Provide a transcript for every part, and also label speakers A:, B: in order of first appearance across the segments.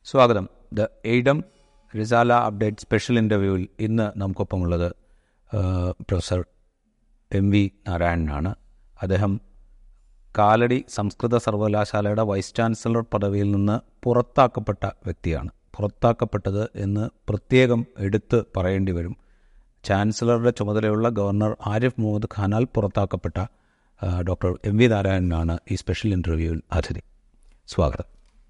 A: സ്വാഗതം the AIDEM Risala update special ഇൻ്റർവ്യൂവിൽ ഇന്ന് നമുക്കൊപ്പമുള്ളത് ആ, പ്രൊഫസർ എം വി നാരായണനാണ് അദ്ദേഹം കാലടി സംസ്കൃത സർവകലാശാലയുടെ വൈസ് ചാൻസലർ പദവിയിൽ നിന്ന് പുറത്താക്കപ്പെട്ട വ്യക്തിയാണ് പുറത്താക്കപ്പെട്ടത് എന്ന് പ്രത്യേകം എടുത്ത് പറയേണ്ടി വരും ചാൻസലറുടെ ചുമതലയുള്ള ഗവർണർ ആരിഫ് മുഹമ്മദ് ഖാനാൽ പുറത്താക്കപ്പെട്ട ആ, ഡോക്ടർ എം വി നാരായണനാണ് ഈ സ്പെഷ്യൽ ഇൻ്റർവ്യൂവിൽ അതിഥി സ്വാഗതം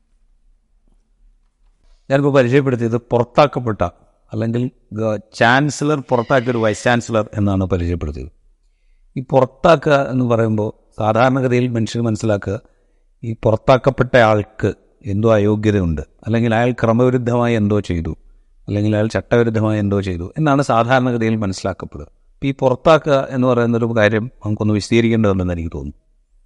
A: ഞാനിപ്പോൾ പരിചയപ്പെടുത്തിയത് പുറത്താക്കപ്പെട്ട അല്ലെങ്കിൽ ഗ- ചാൻസലർ പുറത്താക്കിയ ഒരു വൈസ് ചാൻസലർ എന്നാണ് പരിചയപ്പെടുത്തിയത് ഈ പുറത്താക്കുക എന്ന് പറയുമ്പോൾ സാധാരണഗതിയിൽ മനുഷ്യർ മനസ്സിലാക്കുക ഈ പുറത്താക്കപ്പെട്ട ആൾക്ക് എന്തോ അയോഗ്യതയുണ്ട് അല്ലെങ്കിൽ അയാൾ ക്രമവിരുദ്ധമായി എന്തോ ചെയ്തു അല്ലെങ്കിൽ അയാൾ ചട്ടവിരുദ്ധമായി എന്തോ ചെയ്തു എന്നാണ് സാധാരണഗതിയിൽ മനസ്സിലാക്കപ്പെടുക അപ്പോൾ ഈ പുറത്താക്കുക എന്ന് പറയുന്നൊരു കാര്യം നമുക്കൊന്ന് വിശദീകരിക്കേണ്ടതുണ്ടെന്ന് എനിക്ക് തോന്നുന്നു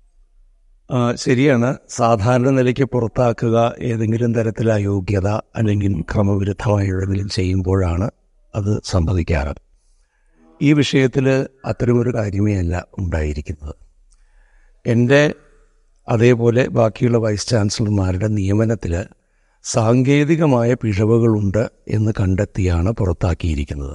B: ആ, ശരിയാണ് സാധാരണ നിലയ്ക്ക് പുറത്താക്കുക ഏതെങ്കിലും തരത്തിൽ അയോഗ്യത അല്ലെങ്കിൽ ക്രമവിരുദ്ധമായ ഏതെങ്കിലും ചെയ്യുമ്പോഴാണ് അത് സംഭവിക്കാറ് ഈ വിഷയത്തിൽ അത്തരമൊരു കാര്യമേ അല്ല ഉണ്ടായിരിക്കുന്നത് എൻ്റെ അതേപോലെ ബാക്കിയുള്ള വൈസ് ചാൻസലർമാരുടെ നിയമനത്തിൽ സാങ്കേതികമായ പിഴവുകളുണ്ട് എന്ന് കണ്ടെത്തിയാണ് പുറത്താക്കിയിരിക്കുന്നത്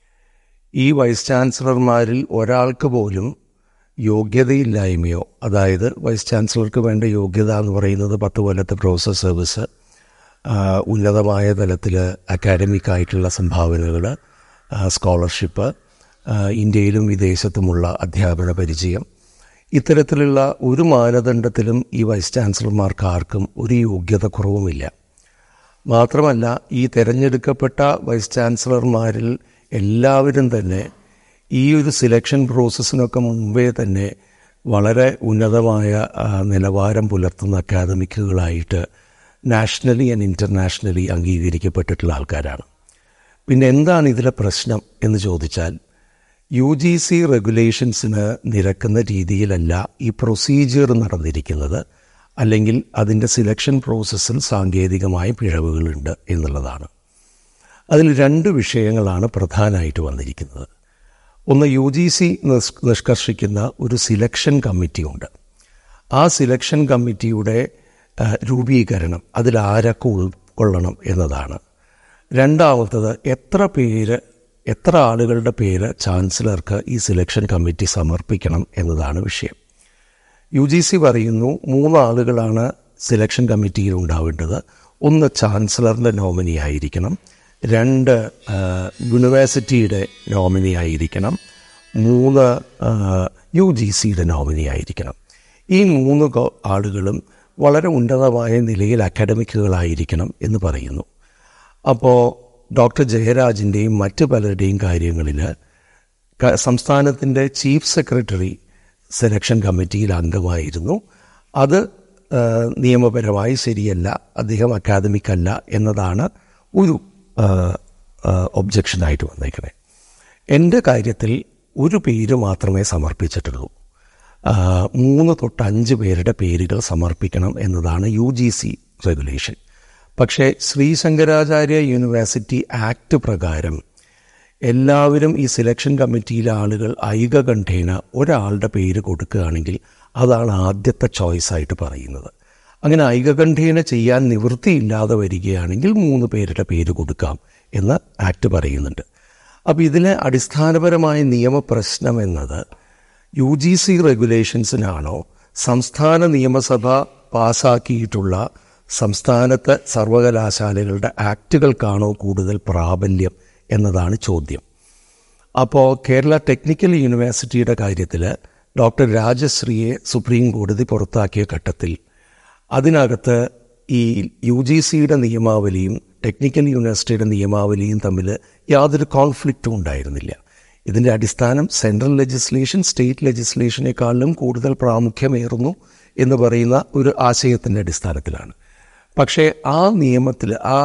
B: ഈ വൈസ് ചാൻസലർമാരിൽ ഒരാൾക്ക് പോലും യോഗ്യതയില്ലായ്മയോ അതായത് വൈസ് ചാൻസലർക്ക് വേണ്ട യോഗ്യത എന്ന് പറയുന്നത് പത്ത് കൊല്ലത്തെ പ്രൊഫസർ സർവീസ് ആ, ഉന്നതമായ തലത്തിൽ അക്കാഡമിക് ആയിട്ടുള്ള സംഭാവനകൾ സ്കോളർഷിപ്പ് ആ, ഇന്ത്യയിലും വിദേശത്തുമുള്ള അധ്യാപന പരിചയം ഇത്തരത്തിലുള്ള ഒരു മാനദണ്ഡത്തിലും ഈ വൈസ് ചാൻസലർമാർക്ക് ആർക്കും ഒരു യോഗ്യത കുറവുമില്ല മാത്രമല്ല ഈ തിരഞ്ഞെടുക്കപ്പെട്ട വൈസ് ചാൻസലർമാരിൽ എല്ലാവരും തന്നെ ഈ ഒരു സിലക്ഷൻ പ്രോസസ്സിനൊക്കെ മുമ്പേ തന്നെ വളരെ ഉന്നതമായ ആ, നിലവാരം പുലർത്തുന്ന അക്കാദമിക്കുകളായിട്ട് നാഷണലി ആൻഡ് ഇൻ്റർനാഷണലി അംഗീകരിക്കപ്പെട്ടിട്ടുള്ള ആൾക്കാരാണ് പിന്നെ എന്താണ് ഇതിലെ പ്രശ്നം എന്ന് ചോദിച്ചാൽ യു ജി സി റെഗുലേഷൻസിന് നിരക്കുന്ന രീതിയിലല്ല ഈ പ്രൊസീജിയർ നടന്നിരിക്കുന്നത് അല്ലെങ്കിൽ അതിൻ്റെ സിലക്ഷൻ പ്രോസസ്സിൽ സാങ്കേതികമായ പിഴവുകളുണ്ട് എന്നുള്ളതാണ് അതിൽ രണ്ട് വിഷയങ്ങളാണ് പ്രധാനമായിട്ട് വന്നിരിക്കുന്നത് ഒന്ന് യു ജി സി നിഷ്കർഷിക്കുന്ന ഒരു സിലക്ഷൻ കമ്മിറ്റി ഉണ്ട് ആ സിലക്ഷൻ കമ്മിറ്റിയുടെ ആ, രൂപീകരണം അതിൽ ആരൊക്കെ ഉൾക്കൊള്ളണം എന്നതാണ് രണ്ടാമത്തത് എത്ര പേര് എത്ര ആളുകളുടെ പേര് ചാൻസലർക്ക് ഈ സിലക്ഷൻ കമ്മിറ്റി സമർപ്പിക്കണം എന്നതാണ് വിഷയം യു ജി സി പറയുന്നു മൂന്നാളുകളാണ് സിലക്ഷൻ കമ്മിറ്റിയിൽ ഉണ്ടാവേണ്ടത് ഒന്ന് ചാൻസലറിൻ്റെ നോമിനി ആയിരിക്കണം രണ്ട് ആ, യൂണിവേഴ്സിറ്റിയുടെ നോമിനി ആയിരിക്കണം മൂന്ന് ആ, യു ജി സിയുടെ നോമിനി ആയിരിക്കണം ഈ മൂന്ന് കോ- ആളുകളും വളരെ ഉന്നതമായ നിലയിൽ അക്കാഡമിക്കുകളായിരിക്കണം എന്ന് പറയുന്നു അപ്പോൾ ഡോക്ടർ ജയരാജിൻ്റെയും മറ്റ് പലരുടെയും കാര്യങ്ങളിൽ ക- സംസ്ഥാനത്തിൻ്റെ ചീഫ് സെക്രട്ടറി സെലക്ഷൻ കമ്മിറ്റിയിൽ അംഗമായിരുന്നു അത് ആ, നിയമപരമായി ശരിയല്ല അദ്ദേഹം അക്കാദമിക് അല്ല എന്നതാണ് ഒരു ഒബ്ജക്ഷനായിട്ട് വന്നേക്കുന്നത് എൻ്റെ കാര്യത്തിൽ ഒരു പേര് മാത്രമേ സമർപ്പിച്ചിട്ടുള്ളൂ ആ, മൂന്ന് തൊട്ട് അഞ്ച് പേരുടെ പേരുകൾ സമർപ്പിക്കണം എന്നതാണ് യു ജി സി റെഗുലേഷൻ പക്ഷേ ശ്രീ ശങ്കരാചാര്യ യൂണിവേഴ്സിറ്റി ആക്ട് പ്രകാരം എല്ലാവരും ഈ സിലക്ഷൻ കമ്മിറ്റിയിലെ ആളുകൾ ഐകകണ്ഠേന ഒരാളുടെ പേര് കൊടുക്കുകയാണെങ്കിൽ അതാണ് ആദ്യത്തെ ചോയ്സ് ആയിട്ട് പറയുന്നത് അങ്ങനെ ഐകകണ്ഠേന ചെയ്യാൻ നിവൃത്തിയില്ലാതെ വരികയാണെങ്കിൽ മൂന്ന് പേരുടെ പേര് കൊടുക്കാം എന്ന് ആക്ട് പറയുന്നുണ്ട് അപ്പോൾ ഇതിലെ അടിസ്ഥാനപരമായ നിയമപ്രശ്നം എന്നത് യു ജി സി റെഗുലേഷൻസിനാണോ സംസ്ഥാന നിയമസഭ പാസാക്കിയിട്ടുള്ള സംസ്ഥാനത്തെ സർവകലാശാലകളുടെ ആക്റ്റുകൾക്കാണോ കൂടുതൽ പ്രാബല്യം എന്നതാണ് ചോദ്യം അപ്പോൾ കേരള ടെക്നിക്കൽ യൂണിവേഴ്സിറ്റിയുടെ കാര്യത്തിൽ ഡോക്ടർ രാജശ്രീയെ സുപ്രീം കോടതി പുറത്താക്കിയ ഘട്ടത്തിൽ അതിനകത്ത് ഈ യു ജി സിയുടെ നിയമാവലിയും ടെക്നിക്കൽ യൂണിവേഴ്സിറ്റിയുടെ നിയമാവലിയും തമ്മിൽ യാതൊരു കോൺഫ്ലിക്റ്റും ഉണ്ടായിരുന്നില്ല ഇതിൻ്റെ അടിസ്ഥാനം സെൻട്രൽ ലെജിസ്ലേഷൻ സ്റ്റേറ്റ് ലെജിസ്ലേഷനേക്കാളിലും കൂടുതൽ പ്രാമുഖ്യമേറുന്നു എന്ന് പറയുന്ന ഒരു ആശയത്തിൻ്റെ അടിസ്ഥാനത്തിലാണ് പക്ഷേ ആ നിയമത്തിൽ ആ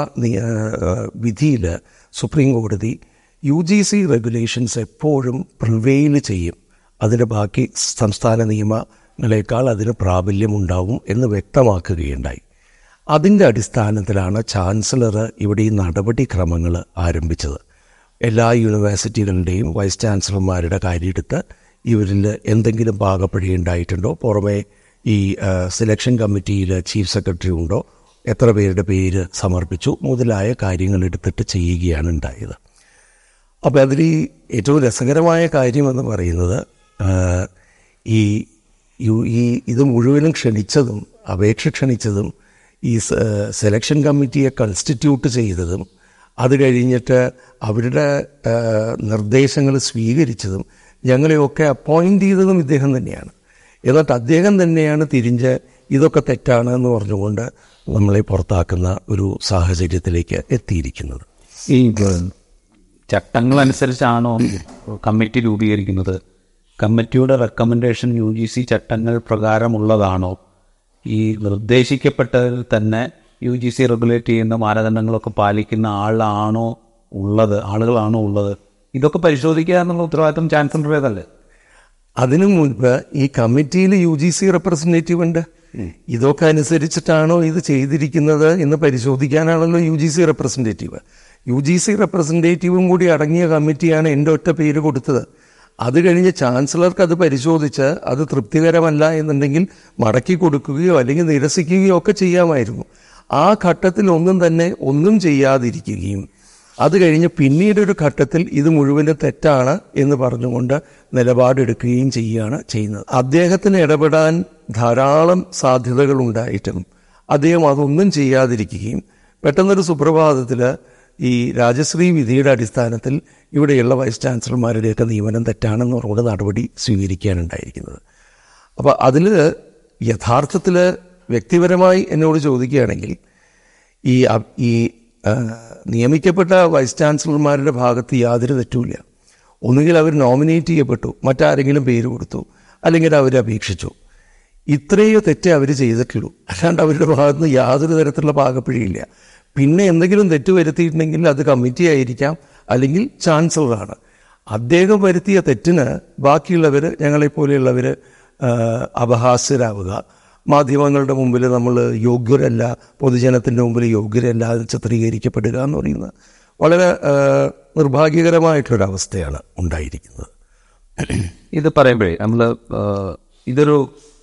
B: വിധിയിൽ സുപ്രീം കോടതി യു ജി സി റെഗുലേഷൻസ് എപ്പോഴും പ്രിവെയിൽ ചെയ്യും അതിൻ്റെ ബാക്കി സംസ്ഥാന നിയമങ്ങളെക്കാൾ അതിന് പ്രാബല്യമുണ്ടാവും എന്ന് വ്യക്തമാക്കുകയുണ്ടായി അതിൻ്റെ അടിസ്ഥാനത്തിലാണ് ചാൻസലർ ഇവിടെ ഈ നടപടിക്രമങ്ങൾ ആരംഭിച്ചത് എല്ലാ യൂണിവേഴ്സിറ്റികളുടെയും വൈസ് ചാൻസലർമാരുടെ കാര്യമെടുത്ത് ഇവരിൽ എന്തെങ്കിലും പാകപ്പിഴയുണ്ടായിട്ടുണ്ടോ പുറമെ ഈ സെലക്ഷൻ കമ്മിറ്റിയിൽ ചീഫ് സെക്രട്ടറി ഉണ്ടോ എത്ര പേരുടെ പേര് സമർപ്പിച്ചു മുതലായ കാര്യങ്ങൾ എടുത്തിട്ട് ചെയ്യുകയാണ് ഉണ്ടായത് അപ്പോൾ അതിൽ ഈ ഏറ്റവും രസകരമായ കാര്യമെന്ന് പറയുന്നത് ആ, ഈ യു- ഈ ഇത് മുഴുവനും ക്ഷണിച്ചതും അപേക്ഷ ക്ഷണിച്ചതും ഈ സ- സെലക്ഷൻ കമ്മിറ്റിയെ കൺസ്റ്റിറ്റ്യൂട്ട് ചെയ്തതും അത് കഴിഞ്ഞിട്ട് അവരുടെ നിർദ്ദേശങ്ങൾ സ്വീകരിച്ചതും ഞങ്ങളെയൊക്കെ അപ്പോയിൻ്റ് ചെയ്തതും ഇദ്ദേഹം തന്നെയാണ് എന്നിട്ട് അദ്ദേഹം തന്നെയാണ് തിരിഞ്ഞ് ഇതൊക്കെ തെറ്റാണ് എന്ന് പറഞ്ഞുകൊണ്ട് നമ്മളെ പുറത്താക്കുന്ന ഒരു സാഹചര്യത്തിലേക്ക് എത്തിയിരിക്കുന്നത്
A: ഈ ചട്ടങ്ങളനുസരിച്ചാണോ കമ്മിറ്റി രൂപീകരിക്കുന്നത് കമ്മിറ്റിയുടെ റെക്കമെൻഡേഷൻ യു ജി സി ചട്ടങ്ങൾ പ്രകാരമുള്ളതാണോ ഈ നിർദ്ദേശിക്കപ്പെട്ടതിൽ തന്നെ യു ജി സി റെഗുലേറ്റ് ചെയ്യുന്ന മാനദണ്ഡങ്ങളൊക്കെ പാലിക്കുന്ന ആളാണോ ഉള്ളത് ആളുകളാണോ ഉള്ളത് ഇതൊക്കെ പരിശോധിക്കുക എന്നുള്ള ഉത്തരവാദിത്വം ചാൻസലറുടേതല്ലേ
B: അതിനു മുൻപ് ഈ കമ്മിറ്റിയിൽ യു ജി സി റെപ്രസെൻറ്റേറ്റീവ് ഉണ്ട് ഇതൊക്കെ അനുസരിച്ചിട്ടാണോ ഇത് ചെയ്തിരിക്കുന്നത് എന്ന് പരിശോധിക്കാനാണല്ലോ U G C representative U G C റെപ്രസെൻറ്റേറ്റീവും കൂടി അടങ്ങിയ കമ്മിറ്റിയാണ് എൻ്റെ ഒറ്റ പേര് കൊടുത്തത് അത് കഴിഞ്ഞ് ചാൻസലർക്ക് അത് പരിശോധിച്ച് അത് തൃപ്തികരമല്ല എന്നുണ്ടെങ്കിൽ മടക്കി കൊടുക്കുകയോ അല്ലെങ്കിൽ നിരസിക്കുകയോ ഒക്കെ ചെയ്യാമായിരുന്നു ആ ഘട്ടത്തിൽ ഒന്നും തന്നെ ഒന്നും ചെയ്യാതിരിക്കുകയും അത് കഴിഞ്ഞ് പിന്നീട് ഒരു ഘട്ടത്തിൽ ഇത് മുഴുവനും തെറ്റാണ് എന്ന് പറഞ്ഞുകൊണ്ട് നിലപാടെടുക്കുകയും ചെയ്യുകയാണ് ചെയ്യുന്നത് അദ്ദേഹത്തിന് ഇടപെടാൻ ധാരാളം സാധ്യതകൾ ഉണ്ടായിട്ടും അദ്ദേഹം അതൊന്നും ചെയ്യാതിരിക്കുകയും പെട്ടെന്നൊരു സുപ്രഭാതത്തിൽ ഈ രാജശ്രീ വിധിയുടെ അടിസ്ഥാനത്തിൽ ഇവിടെയുള്ള വൈസ് ചാൻസലർമാരുടെയൊക്കെ നിയമനം തെറ്റാണെന്ന് പറഞ്ഞുകൊണ്ട് നടപടി സ്വീകരിക്കാനുണ്ടായിരിക്കുന്നത് അപ്പോൾ അതിൽ യഥാർത്ഥത്തിൽ വ്യക്തിപരമായി എന്നോട് ചോദിക്കുകയാണെങ്കിൽ ഈ അ- ഈ ആ, നിയമിക്കപ്പെട്ട വൈസ് ചാൻസലർമാരുടെ ഭാഗത്ത് യാതൊരു തെറ്റുമില്ല ഒന്നുകിൽ അവർ നോമിനേറ്റ് ചെയ്യപ്പെട്ടു മറ്റാരെങ്കിലും പേര് കൊടുത്തു അല്ലെങ്കിൽ അവർ അപേക്ഷിച്ചു ഇത്രയോ തെറ്റേ അവർ ചെയ്തിട്ടുള്ളൂ അല്ലാണ്ട് അവരുടെ ഭാഗത്ത് നിന്ന് യാതൊരു തരത്തിലുള്ള പാകപ്പിഴയില്ല പിന്നെ എന്തെങ്കിലും തെറ്റ് വരുത്തിയിട്ടുണ്ടെങ്കിൽ അത് കമ്മിറ്റി ആയിരിക്കാം അല്ലെങ്കിൽ ചാൻസലറാണ് അദ്ദേഹം വരുത്തിയ തെറ്റിന് ബാക്കിയുള്ളവർ ഞങ്ങളെപ്പോലെയുള്ളവർ അപഹാസ്യരാവുക മാധ്യമങ്ങളുടെ മുമ്പിൽ നമ്മൾ യോഗ്യരല്ല പൊതുജനത്തിൻ്റെ മുമ്പിൽ യോഗ്യരല്ല എന്ന് ചിത്രീകരിക്കപ്പെടുക എന്ന് പറയുന്നത് വളരെ ആ, നിർഭാഗ്യകരമായിട്ടൊരവസ്ഥയാണ് ഉണ്ടായിരിക്കുന്നത്
A: ഇത് പറയുമ്പോഴേ നമ്മൾ ഇതൊരു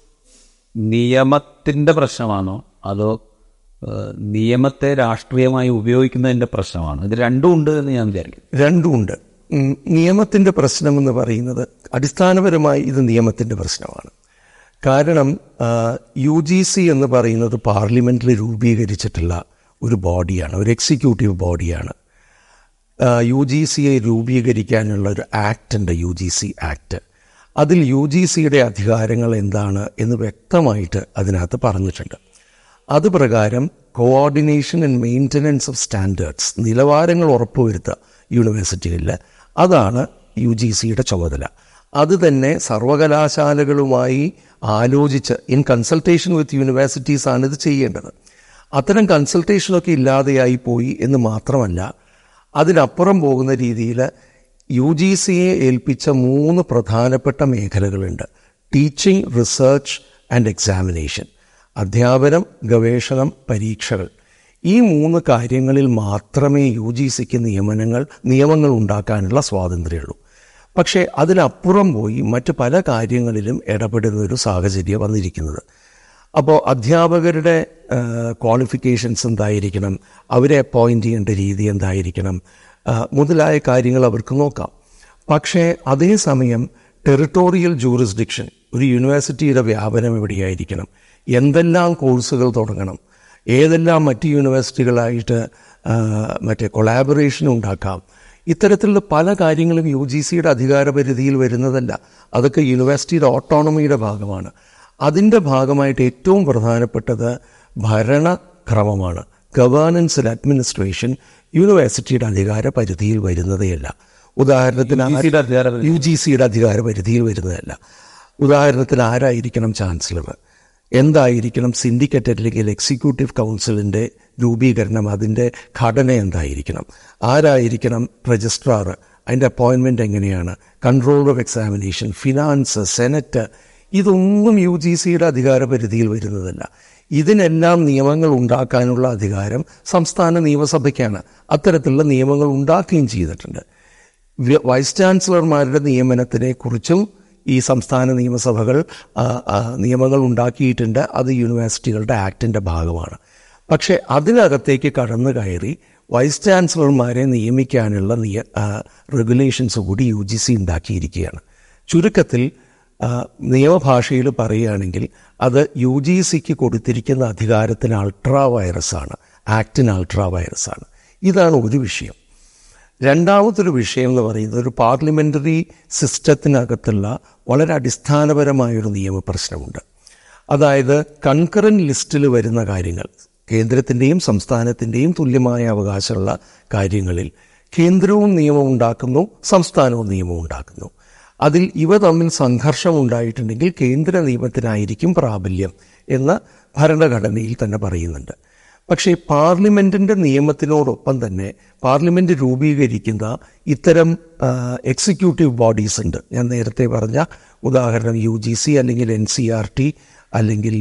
A: നിയമത്തിൻ്റെ പ്രശ്നമാണോ അതോ ആ, നിയമത്തെ രാഷ്ട്രീയമായി ഉപയോഗിക്കുന്നതിൻ്റെ പ്രശ്നമാണോ ഇത് രണ്ടും ഉണ്ട് എന്ന് ഞാൻ വിചാരിക്കും
B: രണ്ടുമുണ്ട് ഉം, നിയമത്തിൻ്റെ പ്രശ്നമെന്ന് പറയുന്നത് അടിസ്ഥാനപരമായി ഇത് നിയമത്തിൻ്റെ പ്രശ്നമാണ് കാരണം യു ജി സി എന്ന് പറയുന്നത് പാർലമെൻറ്റിൽ രൂപീകരിച്ചിട്ടുള്ള ഒരു ബോഡിയാണ് ഒരു എക്സിക്യൂട്ടീവ് ബോഡിയാണ് യു ജി സിയെ രൂപീകരിക്കാനുള്ള ഒരു ആക്ട് ഉണ്ട് യു ജി സി ആക്ട് അതിൽ യു ജി സിയുടെ അധികാരങ്ങൾ എന്താണ് എന്ന് വ്യക്തമായിട്ട് അതിനകത്ത് പറഞ്ഞിട്ടുണ്ട് അത് പ്രകാരം coordination and maintenance of standards നിലവാരങ്ങൾ ഉറപ്പുവരുത്തുക യൂണിവേഴ്സിറ്റികളിൽ അതാണ് യു ജി സിയുടെ ചുമതല അത് തന്നെ സർവകലാശാലകളുമായി ആലോചിച്ച് ഇൻ കൺസൾട്ടേഷൻ വിത്ത് യൂണിവേഴ്സിറ്റീസ് ആണ് ഇത് ചെയ്യേണ്ടത് അത്തരം കൺസൾട്ടേഷനൊക്കെ ഇല്ലാതെയായി പോയി എന്ന് മാത്രമല്ല അതിനപ്പുറം പോകുന്ന രീതിയിൽ യു ജി സിയെ ഏൽപ്പിച്ച മൂന്ന് പ്രധാനപ്പെട്ട മേഖലകളുണ്ട് ടീച്ചിങ് റിസർച്ച് ആൻഡ് എക്സാമിനേഷൻ അധ്യാപനം ഗവേഷണം പരീക്ഷകൾ ഈ മൂന്ന് കാര്യങ്ങളിൽ മാത്രമേ യു ജി സിക്ക് നിയമനങ്ങൾ നിയമങ്ങൾ ഉണ്ടാക്കാനുള്ള സ്വാതന്ത്ര്യമുള്ളൂ പക്ഷേ അതിനപ്പുറം പോയി മറ്റ് പല കാര്യങ്ങളിലും ഇടപെടുന്ന ഒരു സാഹചര്യം വന്നിരിക്കുന്നത് അപ്പോൾ അധ്യാപകരുടെ ക്വാളിഫിക്കേഷൻസ് എന്തായിരിക്കണം അവരെ അപ്പോയിൻ്റ് ചെയ്യേണ്ട രീതി എന്തായിരിക്കണം ആ, മുതലായ കാര്യങ്ങൾ അവർക്ക് നോക്കാം പക്ഷേ അതേസമയം ടെറിട്ടോറിയൽ ജൂറിസ്ഡിക്ഷൻ ഒരു യൂണിവേഴ്സിറ്റിയുടെ വ്യാപനം എവിടെയായിരിക്കണം എന്തെല്ലാം കോഴ്സുകൾ തുടങ്ങണം ഏതെല്ലാം മറ്റ് യൂണിവേഴ്സിറ്റികളായിട്ട് ആ, മറ്റേ കൊളാബറേഷൻ ഉണ്ടാക്കാം ഇത്തരത്തിലുള്ള പല കാര്യങ്ങളും യു ജി സിയുടെ അധികാരപരിധിയിൽ വരുന്നതല്ല അതൊക്കെ യൂണിവേഴ്സിറ്റിയുടെ ഓട്ടോണമിയുടെ ഭാഗമാണ് അതിൻ്റെ ഭാഗമായിട്ട് ഏറ്റവും പ്രധാനപ്പെട്ടത് ഭരണക്രമമാണ് ഗവേണൻസ് ആൻഡ് അഡ്മിനിസ്ട്രേഷൻ യൂണിവേഴ്സിറ്റിയുടെ അധികാര പരിധിയിൽ വരുന്നതേയല്ല ഉദാഹരണത്തിന് ആ-
A: UGC യുടെ അധികാരപരിധി.
B: യു ജി സിയുടെ അധികാര പരിധിയിൽ വരുന്നതല്ല ഉദാഹരണത്തിന് ആരായിരിക്കണം ചാൻസലർ എന്തായിരിക്കണം സിൻഡിക്കേറ്റ് അല്ലെങ്കിൽ എക്സിക്യൂട്ടീവ് കൗൺസിലിൻ്റെ രൂപീകരണം അതിൻ്റെ ഘടന എന്തായിരിക്കണം ആരായിരിക്കണം രജിസ്ട്രാർ അതിൻ്റെ അപ്പോയിൻമെൻറ്റ് എങ്ങനെയാണ് controller of examination finance senate ഇതൊന്നും യു ജി സിയുടെ അധികാര പരിധിയിൽ വരുന്നതല്ല ഇതിനെല്ലാം നിയമങ്ങൾ ഉണ്ടാക്കാനുള്ള അധികാരം സംസ്ഥാന നിയമസഭയ്ക്കാണ് അത്തരത്തിലുള്ള നിയമങ്ങൾ ഉണ്ടാക്കുകയും ചെയ്തിട്ടുണ്ട് വ്യ- വൈസ് ചാൻസലർമാരുടെ നിയമനത്തിനെ കുറിച്ചും ഈ സംസ്ഥാന നിയമസഭകൾ ആ, ആ, നിയമങ്ങൾ ഉണ്ടാക്കിയിട്ടുണ്ട് അത് യൂണിവേഴ്സിറ്റികളുടെ ആക്ടിൻ്റെ ഭാഗമാണ് പക്ഷെ അതിനകത്തേക്ക് കടന്നു കയറി വൈസ് ചാൻസലർമാരെ നിയമിക്കാനുള്ള നിയ റെഗുലേഷൻസ് കൂടി യു ജി സി ഉണ്ടാക്കിയിരിക്കുകയാണ് ചുരുക്കത്തിൽ ആ, നിയമഭാഷയിൽ പറയുകയാണെങ്കിൽ അത് യു ജി സിക്ക് കൊടുത്തിരിക്കുന്ന അധികാരത്തിന് അൾട്രാ വൈറസാണ് ആക്ടിന് അൾട്രാ വൈറസാണ് ഇതാണ് ഒരു വിഷയം രണ്ടാമതൊരു വിഷയം എന്ന് പറയുന്നത് ഒരു പാർലമെൻ്ററി സിസ്റ്റത്തിനകത്തുള്ള വളരെ അടിസ്ഥാനപരമായൊരു നിയമപ്രശ്നമുണ്ട് അതായത് കൺകറൻറ്റ് ലിസ്റ്റിൽ വരുന്ന കാര്യങ്ങൾ കേന്ദ്രത്തിൻ്റെയും സംസ്ഥാനത്തിൻ്റെയും തുല്യമായ അവകാശമുള്ള കാര്യങ്ങളിൽ കേന്ദ്രവും നിയമം ഉണ്ടാക്കുന്നു സംസ്ഥാനവും നിയമം ഉണ്ടാക്കുന്നു അതിൽ ഇവ തമ്മിൽ സംഘർഷം ഉണ്ടായിട്ടുണ്ടെങ്കിൽ കേന്ദ്ര നിയമത്തിനായിരിക്കും പ്രാബല്യം എന്ന് ഭരണഘടനയിൽ തന്നെ പറയുന്നുണ്ട് പക്ഷേ പാർലമെന്റിന്റെ നിയമത്തിനോടൊപ്പം തന്നെ പാർലമെന്റ് രൂപീകരിക്കുന്ന ഇത്തരം എക്സിക്യൂട്ടീവ് ബോഡീസ് ഉണ്ട് ഞാൻ നേരത്തെ പറഞ്ഞ ഉദാഹരണം യു ജി സി അല്ലെങ്കിൽ എൻ സി ആർ ടി അല്ലെങ്കിൽ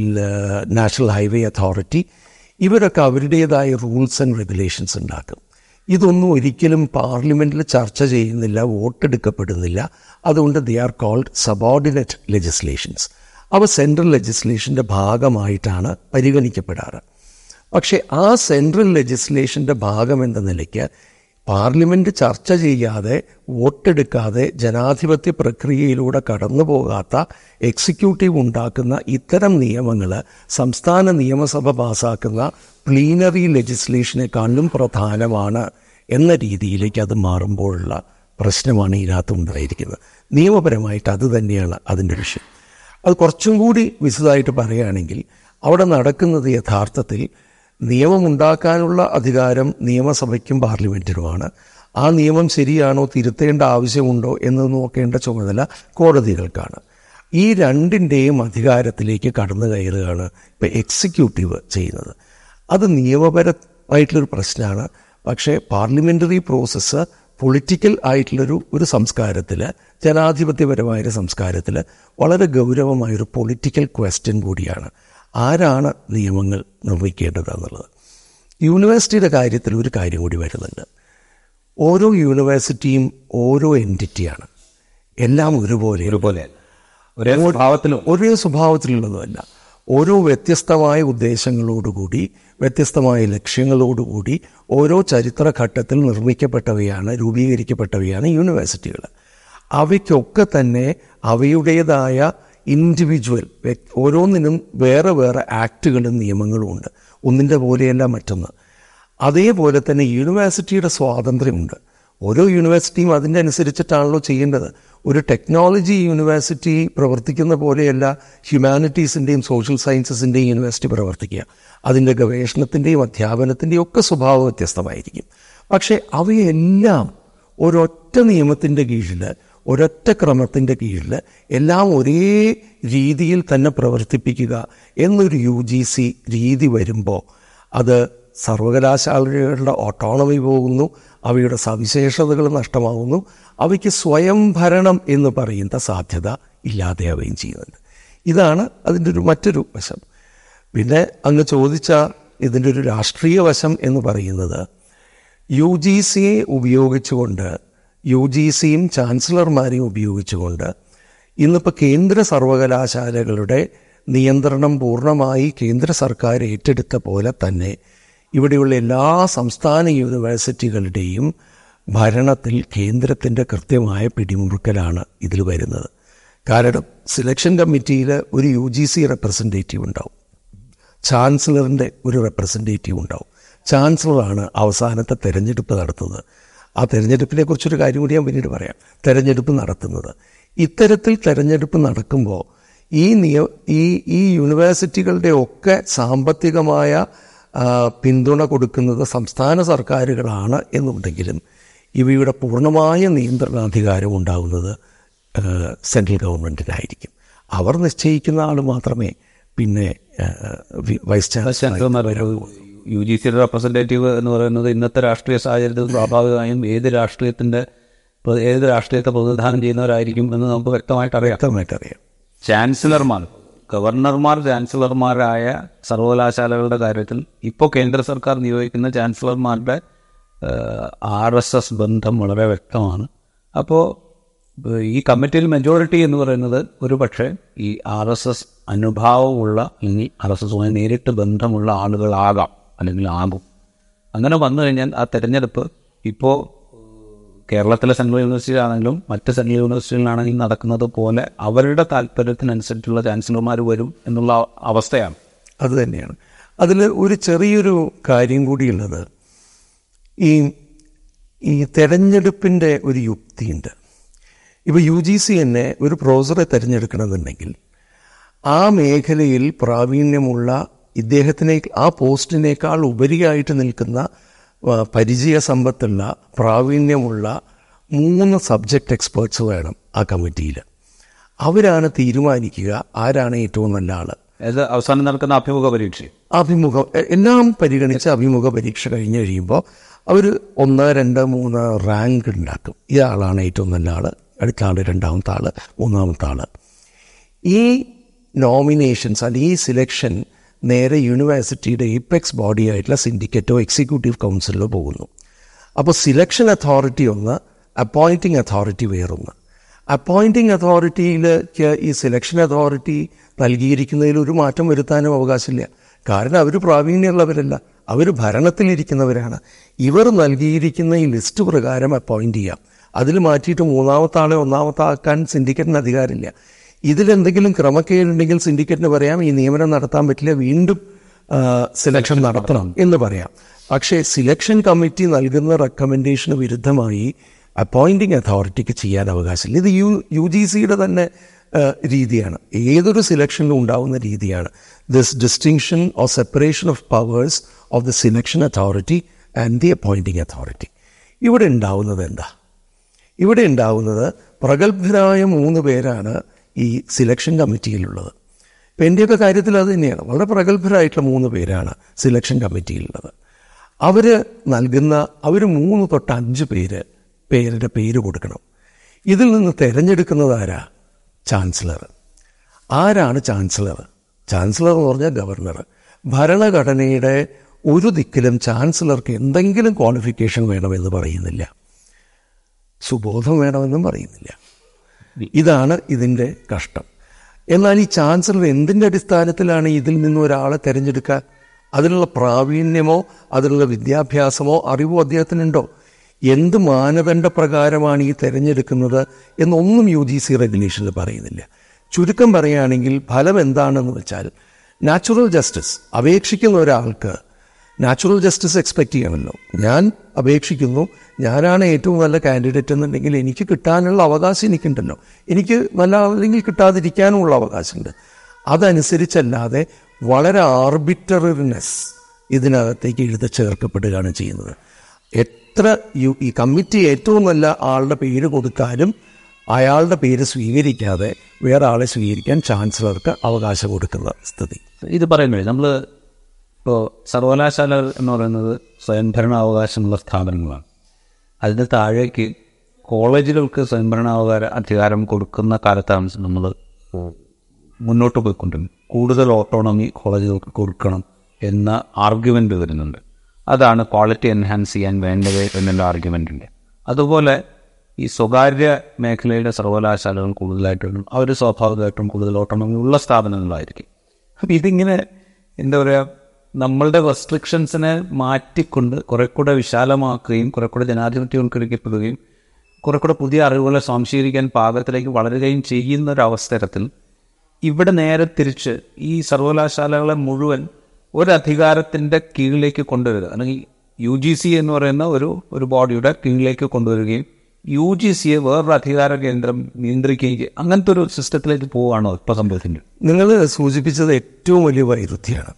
B: നാഷണൽ ഹൈവേ അതോറിറ്റി ഇവരൊക്കെ അവരുടേതായ റൂൾസ് ആൻഡ് റെഗുലേഷൻസ് ഉണ്ടാക്കും ഇതൊന്നും ഒരിക്കലും പാർലമെന്റിൽ ചർച്ച ചെയ്യുന്നില്ല വോട്ടെടുക്കപ്പെടുന്നില്ല അതുകൊണ്ട് they are called subordinate legislations അവ സെൻട്രൽ ലെജിസ്ലേഷൻ്റെ ഭാഗമായിട്ടാണ് പരിഗണിക്കപ്പെടാറ് പക്ഷേ ആ സെൻട്രൽ ലെജിസ്ലേഷൻ്റെ ഭാഗം എന്ന നിലയ്ക്ക് പാർലമെന്റ് ചർച്ച ചെയ്യാതെ വോട്ടെടുക്കാതെ ജനാധിപത്യ പ്രക്രിയയിലൂടെ കടന്നു പോകാത്ത എക്സിക്യൂട്ടീവ് ഉണ്ടാക്കുന്ന ഇത്തരം നിയമങ്ങൾ സംസ്ഥാന നിയമസഭ പാസാക്കുന്ന പ്ലീനറി ലെജിസ്ലേഷനെക്കാളും പ്രധാനമാണ് എന്ന രീതിയിലേക്ക് അത് മാറുമ്പോഴുള്ള പ്രശ്നമാണ് ഇതിനകത്ത് ഉണ്ടായിരിക്കുന്നത് നിയമപരമായിട്ട് അത് തന്നെയാണ് അതിൻ്റെ വിഷയം അത് കുറച്ചും കൂടി വിശദമായിട്ട് പറയുകയാണെങ്കിൽ അവിടെ നടക്കുന്നത് യഥാർത്ഥത്തിൽ നിയമമുണ്ടാക്കാനുള്ള അധികാരം നിയമസഭയ്ക്കും പാർലമെൻറ്റിനുമാണ് ആ നിയമം ശരിയാണോ തിരുത്തേണ്ട ആവശ്യമുണ്ടോ എന്ന് നോക്കേണ്ട ചുമതല കോടതികൾക്കാണ് ഈ രണ്ടിൻ്റെയും അധികാരത്തിലേക്ക് കടന്നു കയറുകയാണ് ഇപ്പോൾ എക്സിക്യൂട്ടീവ് ചെയ്യുന്നത് അത് നിയമപരമായിട്ടുള്ളൊരു പ്രശ്നമാണ് പക്ഷേ പാർലമെൻ്ററി പ്രോസസ്സ് പൊളിറ്റിക്കൽ ആയിട്ടുള്ളൊരു ഒരു സംസ്കാരത്തിൽ ജനാധിപത്യപരമായൊരു സംസ്കാരത്തിൽ വളരെ ഗൗരവമായൊരു പൊളിറ്റിക്കൽ ക്വസ്റ്റ്യൻ കൂടിയാണ് ആരാണ് നിയമങ്ങൾ നിർമ്മിക്കേണ്ടത് എന്നുള്ളത് യൂണിവേഴ്സിറ്റിയുടെ കാര്യത്തിൽ ഒരു കാര്യം കൂടി വരുന്നുണ്ട് ഓരോ യൂണിവേഴ്സിറ്റിയും ഓരോ എൻറ്റിറ്റിയാണ് എല്ലാം ഒരുപോലെ
A: ഒരുപോലെ ഒരേ സ്വഭാവത്തിലും
B: ഒരേ സ്വഭാവത്തിലുള്ളതുമല്ല ഓരോ വ്യത്യസ്തമായ ഉദ്ദേശങ്ങളോടുകൂടി വ്യത്യസ്തമായ ലക്ഷ്യങ്ങളോടുകൂടി ഓരോ ചരിത്രഘട്ടത്തിൽ നിർമ്മിക്കപ്പെട്ടവയാണ് രൂപീകരിക്കപ്പെട്ടവയാണ് യൂണിവേഴ്സിറ്റികൾ അവയ്ക്കൊക്കെ തന്നെ അവയുടേതായ ഇൻഡിവിജ്വൽ ഓരോന്നിനും വേറെ വേറെ ആക്റ്റുകളും നിയമങ്ങളും ഉണ്ട് ഒന്നിൻ്റെ പോലെയല്ല മറ്റൊന്ന് അതേപോലെ തന്നെ യൂണിവേഴ്സിറ്റിയുടെ സ്വാതന്ത്ര്യമുണ്ട് ഓരോ യൂണിവേഴ്സിറ്റിയും അതിൻ്റെ അനുസരിച്ചിട്ടാണല്ലോ ചെയ്യേണ്ടത് ഒരു ടെക്നോളജി യൂണിവേഴ്സിറ്റി പ്രവർത്തിക്കുന്ന പോലെയല്ല ഹ്യൂമാനിറ്റീസിൻ്റെയും സോഷ്യൽ സയൻസസിൻ്റെയും യൂണിവേഴ്സിറ്റി പ്രവർത്തിക്കുക അതിൻ്റെ ഗവേഷണത്തിൻ്റെയും അധ്യാപനത്തിൻ്റെയും ഒക്കെ സ്വഭാവം വ്യത്യസ്തമായിരിക്കും പക്ഷേ അവയെല്ലാം ഒരൊറ്റ നിയമത്തിൻ്റെ കീഴിൽ ഒരൊറ്റ ക്രമത്തിൻ്റെ കീഴിൽ എല്ലാം ഒരേ രീതിയിൽ തന്നെ പ്രവർത്തിപ്പിക്കുക എന്നൊരു യു ജി സി രീതി വരുമ്പോൾ അത് സർവകലാശാലകളുടെ ഓട്ടോണമി പോകുന്നു അവയുടെ സവിശേഷതകൾ നഷ്ടമാകുന്നു അവയ്ക്ക് സ്വയം ഭരണം എന്ന് പറയുന്ന സാധ്യത ഇല്ലാതെയാവുകയും ചെയ്യുന്നുണ്ട് ഇതാണ് അതിൻ്റെ ഒരു മറ്റൊരു വശം പിന്നെ അങ്ങ് ചോദിച്ച ഇതിൻ്റെ ഒരു രാഷ്ട്രീയ വശം എന്ന് പറയുന്നത് യു ജി സിയെ ഉപയോഗിച്ചുകൊണ്ട് യു ജി സിയും ചാൻസലർമാരെയും ഉപയോഗിച്ചുകൊണ്ട് ഇന്നിപ്പോൾ കേന്ദ്ര സർവകലാശാലകളുടെ നിയന്ത്രണം പൂർണ്ണമായി കേന്ദ്ര സർക്കാർ ഏറ്റെടുത്ത പോലെ തന്നെ ഇവിടെയുള്ള എല്ലാ സംസ്ഥാന യൂണിവേഴ്സിറ്റികളുടെയും ഭരണത്തിൽ കേന്ദ്രത്തിൻ്റെ കൃത്യമായ പിടിമുറുക്കലാണ് ഇതിൽ വരുന്നത് കാരണം സിലക്ഷൻ കമ്മിറ്റിയിൽ ഒരു യു ജി സി റെപ്രസെൻറ്റേറ്റീവ് ഉണ്ടാവും ചാൻസലറിൻ്റെ ഒരു റെപ്രസെൻറ്റേറ്റീവ് ഉണ്ടാവും ചാൻസലറാണ് അവസാനത്തെ തെരഞ്ഞെടുപ്പ് നടത്തുന്നത് ആ തെരഞ്ഞെടുപ്പിനെ കുറിച്ചൊരു കാര്യം കൂടി ഞാൻ പിന്നീട് പറയാം തെരഞ്ഞെടുപ്പ് നടത്തുന്നത് ഇത്തരത്തിൽ തെരഞ്ഞെടുപ്പ് നടക്കുമ്പോൾ ഈ നിയ ഈ ഈ യൂണിവേഴ്സിറ്റികളുടെ ഒക്കെ സാമ്പത്തികമായ ആ, പിന്തുണ കൊടുക്കുന്നത് സംസ്ഥാന സർക്കാരുകളാണ് എന്നുണ്ടെങ്കിലും ഇവയുടെ പൂർണ്ണമായ നിയന്ത്രണാധികാരം ഉണ്ടാകുന്നത് ആ, സെൻട്രൽ ഗവൺമെൻറ്റിനായിരിക്കും അവർ നിശ്ചയിക്കുന്ന ആൾ മാത്രമേ പിന്നെ ആ, വി- വൈസ് ചാൻസലർ
A: യു ജി സിയുടെ റെപ്രസെൻറ്റേറ്റീവ് എന്ന് പറയുന്നത് ഇന്നത്തെ രാഷ്ട്രീയ സാഹചര്യത്തിൽ സ്വാഭാവികമായും ഏത് രാഷ്ട്രീയത്തിന്റെ പ്ര- ഏത് രാഷ്ട്രീയത്തെ പ്രതിനിധാനം ചെയ്യുന്നവരായിരിക്കും എന്ന് നമുക്ക് വ്യക്തമായിട്ട് അറിയാം
B: വ്യക്തമായിട്ടറിയാം
A: ചാൻസലർമാർ ഗവർണർമാർ ചാൻസലർമാരായ സർവകലാശാലകളുടെ കാര്യത്തിൽ ഇപ്പോൾ കേന്ദ്ര സർക്കാർ നിയോഗിക്കുന്ന ചാൻസലർമാരുടെ ആർ എസ് എസ് ബന്ധം വളരെ വ്യക്തമാണ് അപ്പോൾ ഈ കമ്മിറ്റിയിൽ മെജോറിറ്റി എന്ന് പറയുന്നത് ഒരു പക്ഷേ ഈ ആർ എസ് എസ് അനുഭാവമുള്ള ഇനി ആർ എസ് എസുമായി നേരിട്ട് ബന്ധമുള്ള ആളുകളാകാം അല്ലെങ്കിൽ ആകും അങ്ങനെ വന്നു കഴിഞ്ഞാൽ ആ തെരഞ്ഞെടുപ്പ് ഇപ്പോൾ കേരളത്തിലെ സെൻട്രൽ യൂണിവേഴ്സിറ്റിയിലാണെങ്കിലും മറ്റ് സെൻട്രൽ യൂണിവേഴ്സിറ്റികളിലാണെങ്കിലും നടക്കുന്നത് പോലെ അവരുടെ താല്പര്യത്തിനനുസരിച്ചുള്ള ചാൻസലർമാർ വരും എന്നുള്ള അവസ്ഥയാണ്
B: അത് തന്നെയാണ് അതിൽ ഒരു ചെറിയൊരു കാര്യം കൂടിയുള്ളത് ഈ ഈ തെരഞ്ഞെടുപ്പിൻ്റെ ഒരു യുക്തിയുണ്ട് ഇപ്പോൾ യു ജി സി തന്നെ ഒരു പ്രൊഫസറെ തിരഞ്ഞെടുക്കണമെന്നുണ്ടെങ്കിൽ ആ മേഖലയിൽ പ്രാവീണ്യമുള്ള ഇദ്ദേഹത്തിനെ ആ പോസ്റ്റിനേക്കാൾ ഉപരിയായിട്ട് നിൽക്കുന്ന ആ, പരിചയ സമ്പത്തുള്ള പ്രാവീണ്യമുള്ള മൂന്ന് സബ്ജക്റ്റ് എക്സ്പേർട്സ് വേണം ആ കമ്മിറ്റിയിൽ അവരാണ് തീരുമാനിക്കുക ആരാണ് ഏറ്റവും നല്ല ആൾ
A: അത് അവസാനം നടക്കുന്ന അഭിമുഖ പരീക്ഷ
B: അഭിമുഖം എ- എല്ലാം പരിഗണിച്ച് അഭിമുഖ പരീക്ഷ കഴിഞ്ഞ് കഴിയുമ്പോൾ അവർ ഒന്ന് രണ്ട് മൂന്ന് റാങ്ക് ഉണ്ടാക്കും ഇയാളാണ് ഏറ്റവും നല്ല ആൾ അടുത്ത ആൾ രണ്ടാമത്തെ ആൾ മൂന്നാമത്തെ ആൾ ഈ നോമിനേഷൻസ് അല്ലെങ്കിൽ ഈ സിലക്ഷൻ നേരെ യൂണിവേഴ്സിറ്റിയുടെ ഇപ്പെക്സ് ബോഡി ആയിട്ടുള്ള സിൻഡിക്കേറ്റോ എക്സിക്യൂട്ടീവ് കൗൺസിലോ പോകുന്നു അപ്പോൾ സിലക്ഷൻ അതോറിറ്റി ഒന്ന് അപ്പോയിൻറ്റിംഗ് അതോറിറ്റി വേറൊന്ന് അപ്പോയിൻറ്റിംഗ് അതോറിറ്റിയിലേക്ക് ഈ സിലക്ഷൻ അതോറിറ്റി നൽകിയിരിക്കുന്നതിൽ ഒരു മാറ്റം വരുത്താനും അവകാശമില്ല കാരണം അവർ പ്രാവീണ്യമുള്ളവരല്ല അവർ ഭരണത്തിലിരിക്കുന്നവരാണ് ഇവർ നൽകിയിരിക്കുന്ന ഈ ലിസ്റ്റ് പ്രകാരം അപ്പോയിൻറ്റ് ചെയ്യാം അതിൽ മാറ്റിയിട്ട് മൂന്നാമത്തെ ആളെ ഒന്നാമത്തെ ആക്കാൻ സിൻഡിക്കേറ്റിന് അധികാരമില്ല ഇതിലെന്തെങ്കിലും ക്രമക്കേടുണ്ടെങ്കിൽ സിൻഡിക്കേറ്റിന് പറയാം ഈ നിയമനം നടത്താൻ പറ്റില്ല വീണ്ടും സിലക്ഷൻ നടത്തണം എന്ന് പറയാം പക്ഷേ സിലക്ഷൻ കമ്മിറ്റി നൽകുന്ന റെക്കമെൻഡേഷന് വിരുദ്ധമായി അപ്പോയിൻറ്റിംഗ് അതോറിറ്റിക്ക് ചെയ്യാൻ അവകാശമില്ല ഇത് യു യു ജി സിയുടെ തന്നെ ആ, രീതിയാണ് ഏതൊരു സിലക്ഷനിലും ഉണ്ടാവുന്ന രീതിയാണ് this distinction or separation of powers of the selection authority and the appointing authority ഇവിടെ ഉണ്ടാവുന്നത് എന്താ ഇവിടെ ഉണ്ടാവുന്നത് പ്രഗത്ഭരായ മൂന്ന് പേരാണ് ഈ സിലക്ഷൻ കമ്മിറ്റിയിലുള്ളത് ഇപ്പം എൻ്റെയൊക്കെ കാര്യത്തിൽ അത് തന്നെയാണ് വളരെ പ്രഗത്ഭരായിട്ടുള്ള മൂന്ന് പേരാണ് സിലക്ഷൻ കമ്മിറ്റിയിലുള്ളത് അവർ നൽകുന്ന അവർ മൂന്ന് തൊട്ട് അഞ്ച് പേര് പേരുടെ പേര് കൊടുക്കണം ഇതിൽ നിന്ന് തിരഞ്ഞെടുക്കുന്നത് ആരാ ചാൻസലർ ആരാണ് ചാൻസലർ ചാൻസലർ എന്ന് പറഞ്ഞാൽ ഗവർണർ ഭരണഘടനയുടെ ഒരു ദിക്കിലും ചാൻസലർക്ക് എന്തെങ്കിലും ക്വാളിഫിക്കേഷൻ വേണമെന്ന് പറയുന്നില്ല സുബോധം വേണമെന്നും പറയുന്നില്ല ഇതാണ് ഇതിൻ്റെ കഷ്ടം എന്നാൽ ഈ ചാൻസലർ എന്തിൻ്റെ അടിസ്ഥാനത്തിലാണ് ഇതിൽ നിന്ന് ഒരാളെ തിരഞ്ഞെടുക്കാൻ അതിനുള്ള പ്രാവീണ്യമോ അതിനുള്ള വിദ്യാഭ്യാസമോ അറിവോ അദ്ദേഹത്തിനുണ്ടോ എന്ത് മാനദണ്ഡ പ്രകാരമാണ് ഈ തിരഞ്ഞെടുക്കുന്നത് എന്നൊന്നും യു ജി സി റെഗുലേഷനിൽ പറയുന്നില്ല ചുരുക്കം പറയുകയാണെങ്കിൽ ഫലം എന്താണെന്ന് വെച്ചാൽ നാച്ചുറൽ ജസ്റ്റിസ് അപേക്ഷിക്കുന്ന ഒരാൾക്ക് നാച്ചുറൽ ജസ്റ്റിസ് എക്സ്പെക്റ്റ് ചെയ്യണമല്ലോ ഞാൻ അപേക്ഷിക്കുന്നു ഞാനാണ് ഏറ്റവും നല്ല കാൻഡിഡേറ്റ് എന്നുണ്ടെങ്കിൽ എനിക്ക് കിട്ടാനുള്ള അവകാശം എനിക്കുണ്ടല്ലോ എനിക്ക് നല്ല അല്ലെങ്കിൽ കിട്ടാതിരിക്കാനുമുള്ള അവകാശമുണ്ട് അതനുസരിച്ചല്ലാതെ വളരെ ആർബിറ്ററിനെസ് ഇതിനകത്തേക്ക് എഴുത ചേർക്കപ്പെടുകയാണ് ചെയ്യുന്നത് എത്ര യു ഈ കമ്മിറ്റി ഏറ്റവും നല്ല ആളുടെ പേര് കൊടുത്താലും അയാളുടെ പേര് സ്വീകരിക്കാതെ വേറെ ആളെ സ്വീകരിക്കാൻ ചാൻസലർക്ക് അവകാശം കൊടുക്കുന്ന സ്ഥിതി
A: ഇത് പറയുമ്പോഴേ നമ്മൾ ഇപ്പോൾ സർവകലാശാലകൾ എന്ന് പറയുന്നത് സ്വയംഭരണാവകാശമുള്ള സ്ഥാപനങ്ങളാണ് അതിന് താഴേക്ക് കോളേജുകൾക്ക് സ്വയംഭരണാവകാശ അധികാരം കൊടുക്കുന്ന കാലത്താണ് നമ്മൾ മുന്നോട്ട് പോയിക്കൊണ്ടിരുന്നത് കൂടുതൽ ഓട്ടോണമി കോളേജുകൾക്ക് കൊടുക്കണം എന്ന ആർഗ്യുമെൻ്റ് വരുന്നുണ്ട് അതാണ് ക്വാളിറ്റി എൻഹാൻസ് ചെയ്യാൻ വേണ്ടത് എന്നുള്ള ആർഗ്യുമെൻ്റ് ഉണ്ട് അതുപോലെ ഈ സ്വകാര്യ മേഖലയുടെ സർവകലാശാലകൾ കൂടുതലായിട്ടും അവർ സ്വാഭാവികമായിട്ടും കൂടുതൽ ഓട്ടോണമി ഉള്ള സ്ഥാപനങ്ങളായിരിക്കും അപ്പം ഇതിങ്ങനെ എന്താ പറയുക നമ്മളുടെ റെസ്ട്രിക്ഷൻസിനെ മാറ്റിക്കൊണ്ട് കുറെ കൂടെ വിശാലമാക്കുകയും കുറെ കൂടെ ജനാധിപത്യവൽക്കരിക്കപ്പെടുകയും കുറെ കൂടെ പുതിയ അറിവുകളെ സ്വാംശീകരിക്കാൻ പാകത്തിലേക്ക് വളരുകയും ചെയ്യുന്ന ഒരു അവസരത്തിൽ ഇവിടെ നേരെ തിരിച്ച് ഈ സർവകലാശാലകളെ മുഴുവൻ ഒരു അധികാരത്തിൻ്റെ കീഴിലേക്ക് കൊണ്ടുവരിക അല്ലെങ്കിൽ യു ജി സി എന്ന് പറയുന്ന ഒരു ഒരു ബോഡിയുടെ കീഴിലേക്ക് കൊണ്ടുവരികയും യു ജി സിയെ വേറൊരു അധികാര കേന്ദ്രം നിയന്ത്രിക്കുകയും ചെയ്യും അങ്ങനത്തെ ഒരു സിസ്റ്റത്തിലേക്ക് പോവുകയാണോ ഇപ്പോൾ സംഭവത്തിൻ്റെ
B: നിങ്ങൾ സൂചിപ്പിച്ചത് ഏറ്റവും വലിയ വൈരുദ്ധ്യമാണ്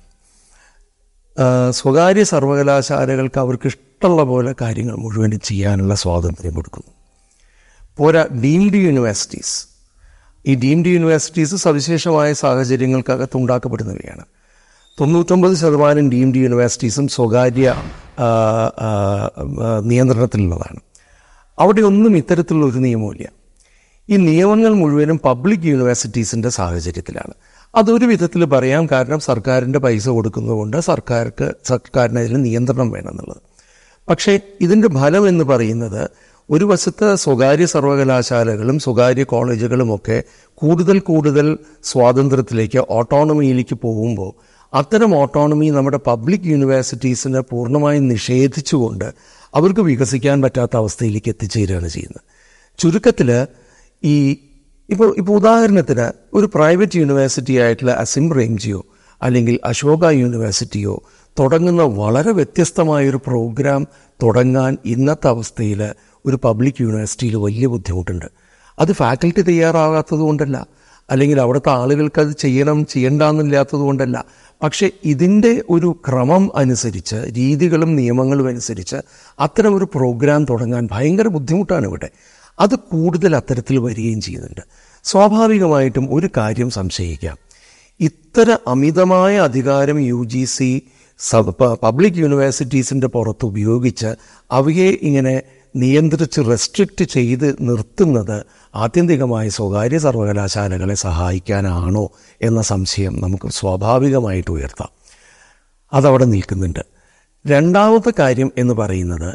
B: ആ, സ്വകാര്യ സർവകലാശാലകൾക്ക് അവർക്ക് ഇഷ്ടമുള്ള പോലെ കാര്യങ്ങൾ മുഴുവനും ചെയ്യാനുള്ള സ്വാതന്ത്ര്യം കൊടുക്കുന്നു പോരാ ഡീംഡ് യൂണിവേഴ്സിറ്റീസ് ഈ ഡീംഡ് യൂണിവേഴ്സിറ്റീസ് സവിശേഷമായ സാഹചര്യങ്ങൾക്കകത്ത് ഉണ്ടാക്കപ്പെടുന്നവയാണ് തൊണ്ണൂറ്റൊമ്പത് ശതമാനം ഡീംഡ് യൂണിവേഴ്സിറ്റീസും സ്വകാര്യ ആ, ആ, ആ, നിയന്ത്രണത്തിലുള്ളതാണ് അവിടെ ഒന്നും ഇത്തരത്തിലുള്ള ഒരു നിയമമില്ല ഈ നിയമങ്ങൾ മുഴുവനും പബ്ലിക് യൂണിവേഴ്സിറ്റീസിൻ്റെ സാഹചര്യത്തിലാണ് അതൊരു വിധത്തിൽ പറയാം കാരണം സർക്കാരിൻ്റെ പൈസ കൊടുക്കുന്നതുകൊണ്ട് സർക്കാർക്ക് സർക്കാരിന് അതിന് നിയന്ത്രണം വേണമെന്നുള്ളത് പക്ഷേ ഇതിൻ്റെ ഫലം എന്ന് പറയുന്നത് ഒരു വശത്ത് സ്വകാര്യ സർവകലാശാലകളും സ്വകാര്യ കോളേജുകളുമൊക്കെ കൂടുതൽ കൂടുതൽ സ്വാതന്ത്ര്യത്തിലേക്ക് ഓട്ടോണമിയിലേക്ക് പോകുമ്പോൾ അത്തരം ഓട്ടോണമി നമ്മുടെ പബ്ലിക് യൂണിവേഴ്സിറ്റീസിനെ പൂർണ്ണമായും നിഷേധിച്ചുകൊണ്ട് അവർക്ക് വികസിക്കാൻ പറ്റാത്ത അവസ്ഥയിലേക്ക് എത്തിച്ചേരുകയാണ് ചെയ്യുന്നത് ചുരുക്കത്തിൽ ഈ ഇപ്പോൾ ഇപ്പോൾ ഉദാഹരണത്തിന് ഒരു പ്രൈവറ്റ് യൂണിവേഴ്സിറ്റി ആയിട്ടുള്ള അസിം റേംജിയോ അല്ലെങ്കിൽ അശോക യൂണിവേഴ്സിറ്റിയോ തുടങ്ങുന്ന വളരെ വ്യത്യസ്തമായൊരു പ്രോഗ്രാം തുടങ്ങാൻ ഇന്നത്തെ അവസ്ഥയിൽ ഒരു പബ്ലിക് യൂണിവേഴ്സിറ്റിയിൽ വലിയ ബുദ്ധിമുട്ടുണ്ട് അത് ഫാക്കൽറ്റി തയ്യാറാകാത്തത് കൊണ്ടല്ല അല്ലെങ്കിൽ അവിടുത്തെ ആളുകൾക്ക് അത് ചെയ്യണം ചെയ്യണ്ടെന്നില്ലാത്തത് കൊണ്ടല്ല പക്ഷേ ഇതിൻ്റെ ഒരു ക്രമം അനുസരിച്ച് രീതികളും നിയമങ്ങളും അനുസരിച്ച് അത്തരം ഒരു പ്രോഗ്രാം തുടങ്ങാൻ ഭയങ്കര ബുദ്ധിമുട്ടാണ് ഇവിടെ അത് കൂടുതൽ അത്തരത്തിൽ വരികയും ചെയ്യുന്നുണ്ട് സ്വാഭാവികമായിട്ടും ഒരു കാര്യം സംശയിക്കാം ഇത്തര അമിതമായ അധികാരം യു ജി സി പബ്ലിക് യൂണിവേഴ്സിറ്റീസിൻ്റെ പുറത്ത് ഉപയോഗിച്ച് അവയെ ഇങ്ങനെ നിയന്ത്രിച്ച് റെസ്ട്രിക്റ്റ് ചെയ്ത് നിർത്തുന്നത് ആത്യന്തികമായി സ്വകാര്യ സർവകലാശാലകളെ സഹായിക്കാനാണോ എന്ന സംശയം നമുക്ക് സ്വാഭാവികമായിട്ട് ഉയർത്താം അതവിടെ നിൽക്കുന്നുണ്ട് രണ്ടാമത്തെ കാര്യം എന്ന് പറയുന്നത്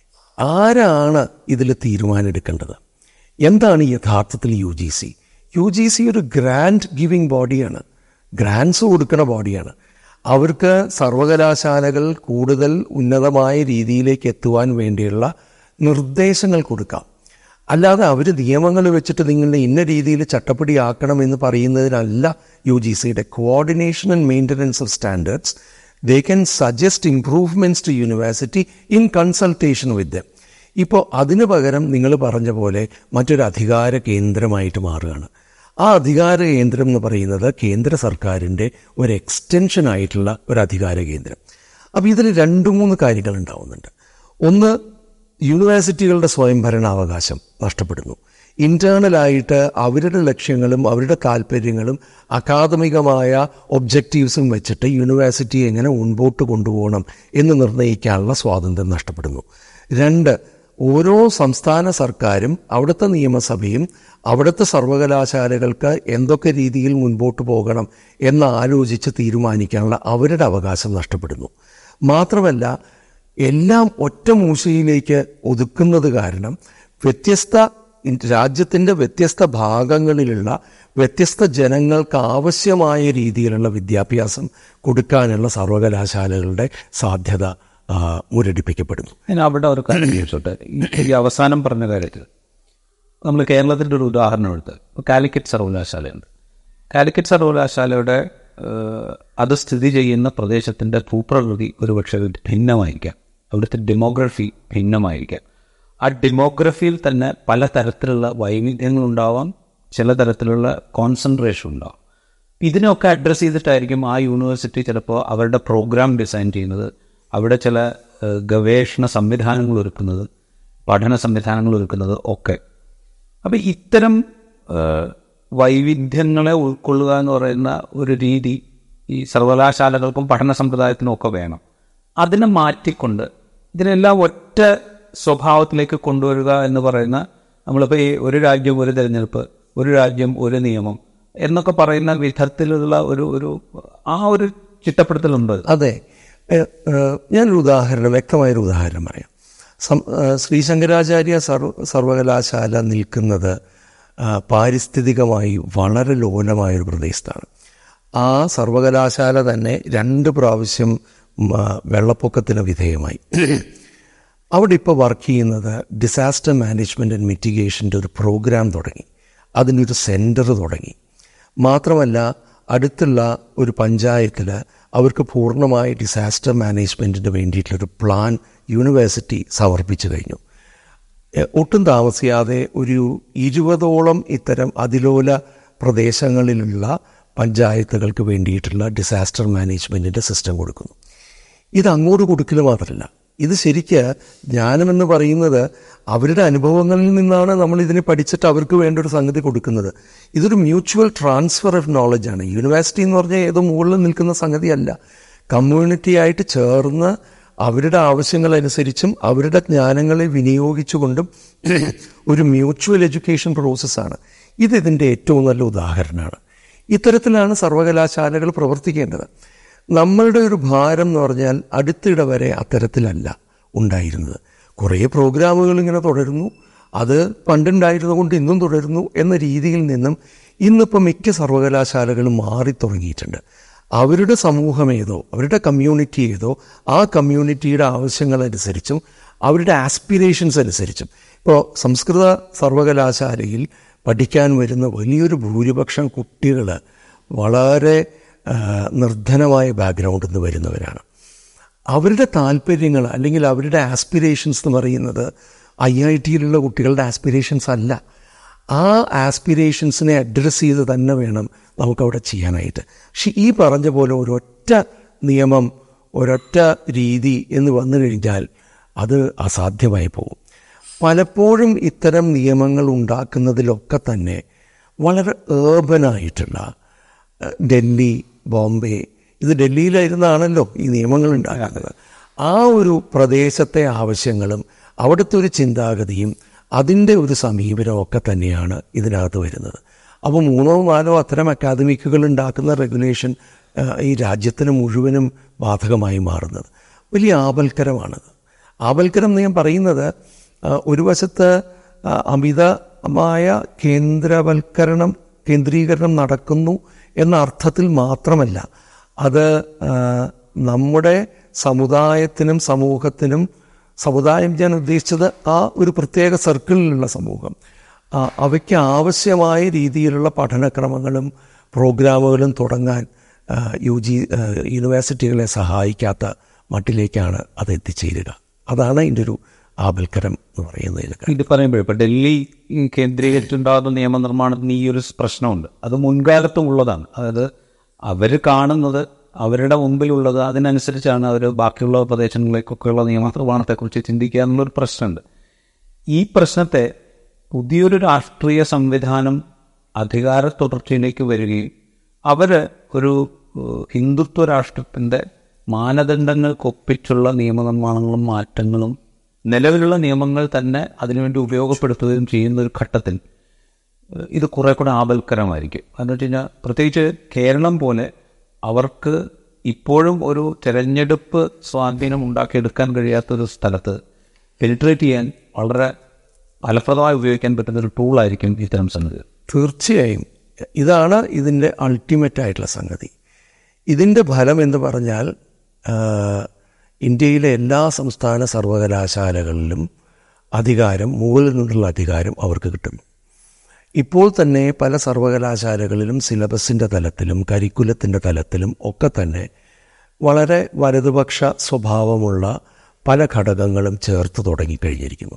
B: ആരാണ് ഇതിൽ തീരുമാനമെടുക്കേണ്ടത് എന്താണ് യഥാർത്ഥത്തിൽ U G C U G C ഒരു ഗ്രാൻഡ് ഗിവിംഗ് ബോഡിയാണ് ഗ്രാൻഡ്സ് കൊടുക്കുന്ന ബോഡിയാണ് അവർക്ക് സർവകലാശാലകൾ കൂടുതൽ ഉന്നതമായ രീതിയിലേക്ക് എത്തുവാൻ വേണ്ടിയുള്ള നിർദ്ദേശങ്ങൾ കൊടുക്കാം അല്ലാതെ അവർ നിയമങ്ങൾ വെച്ചിട്ട് നിങ്ങളുടെ ഇന്ന രീതിയിൽ ചട്ടപ്പടിയാക്കണം എന്ന് പറയുന്നതിനല്ല യു ജി സിയുടെ coordination and maintenance of standards they can suggest improvements to university in consultation with them ഇപ്പോൾ അതിനു പകരം നിങ്ങൾ പറഞ്ഞ പോലെ മറ്റൊരു അധികാര കേന്ദ്രമായിട്ട് മാറുകയാണ് ആ അധികാര കേന്ദ്രം എന്ന് പറയുന്നത് കേന്ദ്ര സർക്കാരിൻ്റെ ഒരു എക്സ്റ്റൻഷൻ ആയിട്ടുള്ള ഒരു അധികാര കേന്ദ്രം അപ്പോൾ ഇതിൽ രണ്ട് മൂന്ന് കാര്യങ്ങൾ ഉണ്ടാവുന്നുണ്ട് ഒന്ന് യൂണിവേഴ്സിറ്റികളുടെ സ്വയംഭരണാവകാശം നഷ്ടപ്പെടുന്നു ഇൻറ്റേർണലായിട്ട് അവരുടെ ലക്ഷ്യങ്ങളും അവരുടെ താല്പര്യങ്ങളും അക്കാദമികമായ ഒബ്ജക്റ്റീവ്സും വെച്ചിട്ട് യൂണിവേഴ്സിറ്റി എങ്ങനെ മുൻപോട്ട് കൊണ്ടുപോകണം എന്ന് നിർണ്ണയിക്കാനുള്ള സ്വാതന്ത്ര്യം നഷ്ടപ്പെടുന്നു രണ്ട് ഓരോ സംസ്ഥാന സർക്കാരും അവിടുത്തെ നിയമസഭയും അവിടുത്തെ സർവകലാശാലകൾക്ക് എന്തൊക്കെ രീതിയിൽ മുൻപോട്ട് പോകണം എന്ന് ആലോചിച്ച് തീരുമാനിക്കാനുള്ള അവരുടെ അവകാശം നഷ്ടപ്പെടുന്നു മാത്രമല്ല എല്ലാം ഒറ്റ മൂശയിലേക്ക് ഒതുക്കുന്നത് കാരണം വ്യത്യസ്ത രാജ്യത്തിൻ്റെ വ്യത്യസ്ത ഭാഗങ്ങളിലുള്ള വ്യത്യസ്ത ജനങ്ങൾക്ക് ആവശ്യമായ രീതിയിലുള്ള വിദ്യാഭ്യാസം കൊടുക്കാനുള്ള സർവകലാശാലകളുടെ സാധ്യത ആ, മുരടിപ്പിക്കപ്പെടുന്നു
A: ഞാൻ അവിടെ ഒരു കാര്യം ചോദിച്ചോട്ടെ ഈ- ഈ അവസാനം പറഞ്ഞ കാര്യത്തിൽ നമ്മൾ കേരളത്തിൻ്റെ ഒരു ഉദാഹരണം എടുത്ത് ഇപ്പോൾ കാലിക്കറ്റ് സർവകലാശാലയുണ്ട് കാലിക്കറ്റ് സർവകലാശാലയുടെ ഏഹ്, അത് സ്ഥിതി ചെയ്യുന്ന പ്രദേശത്തിൻ്റെ ഭൂപ്രകൃതി ഒരുപക്ഷെ ഭിന്നമായിരിക്കാം അവിടുത്തെ ഡെമോഗ്രഫി ഭിന്നമായിരിക്കാം ആ ഡെമോഗ്രഫിയിൽ തന്നെ പല തരത്തിലുള്ള വൈവിധ്യങ്ങളുണ്ടാവാം ചില തരത്തിലുള്ള കോൺസെൻട്രേഷൻ ഉണ്ടാവും ഇതിനൊക്കെ അഡ്രസ്സ് ചെയ്തിട്ടായിരിക്കും ആ യൂണിവേഴ്സിറ്റി ചിലപ്പോൾ അവരുടെ പ്രോഗ്രാം ഡിസൈൻ ചെയ്യുന്നത് അവിടെ ചില ഏഹ്, ഗവേഷണ സംവിധാനങ്ങൾ ഒരുക്കുന്നത് പഠന സംവിധാനങ്ങൾ ഒരുക്കുന്നത് ഒക്കെ അപ്പം ഇത്തരം ഏഹ്, വൈവിധ്യങ്ങളെ ഉൾക്കൊള്ളുക എന്ന് പറയുന്ന ഒരു രീതി ഈ സർവകലാശാലകൾക്കും പഠന സമ്പ്രദായത്തിനും ഒക്കെ വേണം അതിനെ മാറ്റിക്കൊണ്ട് ഇതിനെല്ലാം ഒറ്റ സ്വഭാവത്തിലേക്ക് കൊണ്ടുവരിക എന്ന് പറയുന്ന നമ്മളിപ്പോൾ ഈ ഒരു രാജ്യം ഒരു തിരഞ്ഞെടുപ്പ് ഒരു രാജ്യം ഒരു നിയമം എന്നൊക്കെ പറയുന്ന വിധത്തിലുള്ള ഒരു ഒരു ആ ഒരു ചിട്ടപ്പെടുത്തലുണ്ട്
B: അതെ ഏഹ്, ഏഹ്, ഞാനൊരു ഉദാഹരണം വ്യക്തമായൊരു ഉദാഹരണം പറയാം സം- ഏഹ്, ശ്രീ ശങ്കരാചാര്യ സർവ സർവകലാശാല നിൽക്കുന്നത് ആ, പാരിസ്ഥിതികമായി വളരെ ലോലമായൊരു പ്രദേശത്താണ് ആ സർവകലാശാല തന്നെ രണ്ട് പ്രാവശ്യം ഉം, ആ, വെള്ളപ്പൊക്കത്തിന് വിധേയമായി അവിടെ ഇപ്പോൾ വർക്ക് ചെയ്യുന്നത് ഡിസാസ്റ്റർ മാനേജ്മെൻറ്റ് ആൻഡ് മിറ്റിഗേഷൻ്റെ ഒരു പ്രോഗ്രാം തുടങ്ങി അതിനൊരു സെൻറ്റർ തുടങ്ങി മാത്രമല്ല അടുത്തുള്ള ഒരു പഞ്ചായത്തിൽ അവർക്ക് പൂർണ്ണമായി ഡിസാസ്റ്റർ മാനേജ്മെൻറ്റിന് വേണ്ടിയിട്ടുള്ളൊരു പ്ലാൻ യൂണിവേഴ്സിറ്റി സമർപ്പിച്ചു കഴിഞ്ഞു എ, ഒട്ടും താമസിയാതെ ഒരു ഇരുപതോളം ഇത്തരം അതിലോല പ്രദേശങ്ങളിലുള്ള പഞ്ചായത്തുകൾക്ക് വേണ്ടിയിട്ടുള്ള ഡിസാസ്റ്റർ മാനേജ്മെൻറ്റിൻ്റെ സിസ്റ്റം കൊടുക്കുന്നു ഇത് അങ്ങോട്ട് കൊടുക്കൽ മാത്രമല്ല ഇത് ശരിക്ക് ജ്ഞാനമെന്ന് പറയുന്നത് അവരുടെ അനുഭവങ്ങളിൽ നിന്നാണ് നമ്മൾ ഇതിനെ പഠിച്ചിട്ട് അവർക്ക് വേണ്ട ഒരു സംഗതി കൊടുക്കുന്നത് ഇതൊരു മ്യൂച്വൽ ട്രാൻസ്ഫർ ഓഫ് നോളജാണ് യൂണിവേഴ്സിറ്റി എന്ന് പറഞ്ഞാൽ ഏതോ മുകളിൽ നിൽക്കുന്ന സംഗതിയല്ല കമ്മ്യൂണിറ്റി ആയിട്ട് ചേർന്ന് അവരുടെ ആവശ്യങ്ങളനുസരിച്ചും അവരുടെ ജ്ഞാനങ്ങളെ വിനിയോഗിച്ചുകൊണ്ടും ഒരു മ്യൂച്വൽ എഡ്യൂക്കേഷൻ പ്രോസസ്സാണ് ഇത് ഇതിൻ്റെ ഏറ്റവും നല്ല ഉദാഹരണമാണ് ഇത്തരത്തിലാണ് സർവകലാശാലകൾ പ്രവർത്തിക്കേണ്ടത് നമ്മളുടെ ഒരു ഭാരം എന്ന് പറഞ്ഞാൽ അടുത്തിടെ വരെ അത്തരത്തിലല്ല ഉണ്ടായിരുന്നത് കുറേ പ്രോഗ്രാമുകൾ ഇങ്ങനെ തുടരുന്നു അത് പണ്ടുണ്ടായിരുന്നതുകൊണ്ട് ഇന്നും തുടരുന്നു എന്ന രീതിയിൽ നിന്നും ഇന്നിപ്പോൾ മിക്ക സർവകലാശാലകളും മാറി തുടങ്ങിയിട്ടുണ്ട് അവരുടെ സമൂഹം ഏതോ അവരുടെ കമ്മ്യൂണിറ്റി ഏതോ ആ കമ്മ്യൂണിറ്റിയുടെ ആവശ്യങ്ങളനുസരിച്ചും അവരുടെ ആസ്പിറേഷൻസ് അനുസരിച്ചും ഇപ്പോൾ സംസ്കൃത സർവകലാശാലയിൽ പഠിക്കാൻ വരുന്ന വലിയൊരു ഭൂരിപക്ഷം കുട്ടികൾ വളരെ ആ, നിർധനമായ ബാക്ക്ഗ്രൗണ്ടിൽ നിന്ന് വരുന്നവരാണ് അവരുടെ താല്പര്യങ്ങൾ അല്ലെങ്കിൽ അവരുടെ ആസ്പിറേഷൻസ് എന്ന് പറയുന്നത് ഐ ഐ ടിയിലുള്ള കുട്ടികളുടെ ആസ്പിറേഷൻസ് അല്ല ആ ആസ്പിറേഷൻസിനെ അഡ്രസ്സ് ചെയ്ത് തന്നെ വേണം നമുക്കവിടെ ചെയ്യാനായിട്ട് പക്ഷെ ഈ പറഞ്ഞ പോലെ ഒരൊറ്റ നിയമം ഒരൊറ്റ രീതി എന്ന് വന്നു കഴിഞ്ഞാൽ അത് അസാധ്യമായി പോകും പലപ്പോഴും ഇത്തരം നിയമങ്ങൾ ഉണ്ടാക്കുന്നതിലൊക്കെ തന്നെ വളരെ ഏർബനായിട്ടുള്ള ഏഹ്, ഡൽഹി ബോംബെ ഇത് ഡൽഹിയിലായിരുന്നാണല്ലോ ഈ നിയമങ്ങൾ ഉണ്ടാക്കുന്നത് ആ ഒരു പ്രദേശത്തെ ആവശ്യങ്ങളും അവിടുത്തെ ഒരു ചിന്താഗതിയും അതിൻ്റെ ഒരു സമീപനവും ഒക്കെ തന്നെയാണ് ഇതിനകത്ത് വരുന്നത് അപ്പോൾ മൂന്നോ നാലോ അത്തരം അക്കാദമിക്കുകൾ ഉണ്ടാക്കുന്ന റെഗുലേഷൻ ഏഹ്, ഈ രാജ്യത്തിന് മുഴുവനും ബാധകമായി മാറുന്നത് വലിയ ആപൽക്കരമാണത് ആപൽക്കരം എന്ന് ഞാൻ പറയുന്നത് ആ, ഒരു വശത്ത് ആ, അമിതമായ കേന്ദ്രവൽക്കരണം കേന്ദ്രീകരണം നടക്കുന്നു എന്ന അർത്ഥത്തിൽ മാത്രമല്ല അത് ആ, നമ്മുടെ സമുദായത്തിനും സമൂഹത്തിനും സമുദായം ഞാൻ ഉദ്ദേശിച്ചത് ആ ഒരു പ്രത്യേക സർക്കിളിലുള്ള സമൂഹം ആ, അവയ്ക്ക് ആവശ്യമായ രീതിയിലുള്ള പഠനക്രമങ്ങളും പ്രോഗ്രാമുകളും തുടങ്ങാൻ ആ, യു ജി ആ, യൂണിവേഴ്സിറ്റികളെ സഹായിക്കാത്ത മട്ടിലേക്കാണ് അത് എത്തിച്ചേരുക അതാണ് ഇതിൻ്റെ ഒരു ആപൽക്കരം എന്ന് പറയുന്നതിൽ
A: ഇത് പറയുമ്പോഴേ ഇപ്പൊ ഡൽഹി കേന്ദ്രീകരിച്ചുണ്ടാകുന്ന നിയമനിർമ്മാണത്തിന് ഈ ഒരു പ്രശ്നമുണ്ട് അത് മുൻകാലത്തും ഉള്ളതാണ് അതായത് അവർ കാണുന്നത് അവരുടെ മുമ്പിലുള്ളത് അതിനനുസരിച്ചാണ് അവർ ബാക്കിയുള്ള പ്രദേശങ്ങളിലേക്കൊക്കെയുള്ള നിയമനിർമ്മാണത്തെക്കുറിച്ച് ചിന്തിക്കുക എന്നുള്ളൊരു പ്രശ്നമുണ്ട് ഈ പ്രശ്നത്തെ പുതിയൊരു രാഷ്ട്രീയ സംവിധാനം അധികാര തുടർച്ചയിലേക്ക് വരികയും അവർ ഒരു ഏഹ്, ഹിന്ദുത്വ രാഷ്ട്രത്തിൻ്റെ മാനദണ്ഡങ്ങൾക്കൊപ്പിച്ചുള്ള നിയമനിർമ്മാണങ്ങളും മാറ്റങ്ങളും നിലവിലുള്ള നിയമങ്ങൾ തന്നെ അതിനുവേണ്ടി ഉപയോഗപ്പെടുത്തുകയും ചെയ്യുന്ന ഒരു ഘട്ടത്തിൽ ഏഹ്, ഇത് കുറെ കൂടെ ആപൽക്കരമായിരിക്കും കാരണം വെച്ച് കഴിഞ്ഞാൽ പ്രത്യേകിച്ച് കേരളം പോലെ അവർക്ക് ഇപ്പോഴും ഒരു തെരഞ്ഞെടുപ്പ് സ്വാധീനം ഉണ്ടാക്കിയെടുക്കാൻ കഴിയാത്തൊരു സ്ഥലത്ത് പെനിട്രേറ്റ് ചെയ്യാൻ വളരെ ഫലപ്രദമായി ഉപയോഗിക്കാൻ പറ്റുന്ന ഒരു ടൂളായിരിക്കും ഇത്തരം സംഗതികൾ
B: തീർച്ചയായും ഇതാണ് ഇതിൻ്റെ അൾട്ടിമേറ്റ് ആയിട്ടുള്ള സംഗതി ഇതിൻ്റെ ഫലം എന്ന് പറഞ്ഞാൽ ആ, ഇന്ത്യയിലെ എല്ലാ സംസ്ഥാന സർവകലാശാലകളിലും അധികാരം മുകളിൽ നിന്നുള്ള അധികാരം അവർക്ക് കിട്ടുന്നു ഇപ്പോൾ തന്നെ പല സർവകലാശാലകളിലും സിലബസിൻ്റെ തലത്തിലും കരിക്കുലത്തിൻ്റെ തലത്തിലും ഒക്കെ തന്നെ വളരെ വലതുപക്ഷ സ്വഭാവമുള്ള പല ഘടകങ്ങളും ചേർത്ത് തുടങ്ങിക്കഴിഞ്ഞിരിക്കുന്നു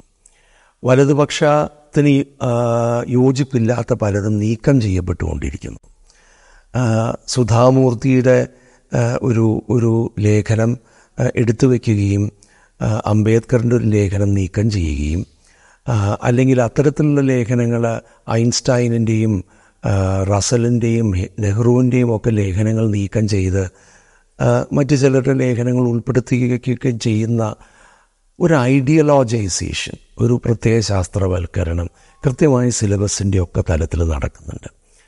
B: വലതുപക്ഷത്തിന് ആ, യോജിപ്പില്ലാത്ത പലതും നീക്കം ചെയ്യപ്പെട്ടുകൊണ്ടിരിക്കുന്നു ആ, സുധാമൂർത്തിയുടെ ആ, ഒരു ഒരു ലേഖനം ആ, എടുത്തു വയ്ക്കുകയും ആ, അംബേദ്കറിൻ്റെ ഒരു ലേഖനം നീക്കം ചെയ്യുകയും ആ, അല്ലെങ്കിൽ അത്തരത്തിലുള്ള ലേഖനങ്ങൾ ഐൻസ്റ്റൈനിൻ്റെയും റസലിൻ്റെയും നെഹ്റുവിൻ്റെയും ഒക്കെ ലേഖനങ്ങൾ നീക്കം ചെയ്ത് ആ, മറ്റു ചിലരുടെ ലേഖനങ്ങൾ ഉൾപ്പെടുത്തുകയൊക്കെ ചെയ്യുന്ന ഒരു ഐഡിയലോജൈസേഷൻ ഒരു പ്രത്യേക ശാസ്ത്രവൽക്കരണം കൃത്യമായ സിലബസിൻ്റെ ഒക്കെ തലത്തിൽ നടക്കുന്നുണ്ട്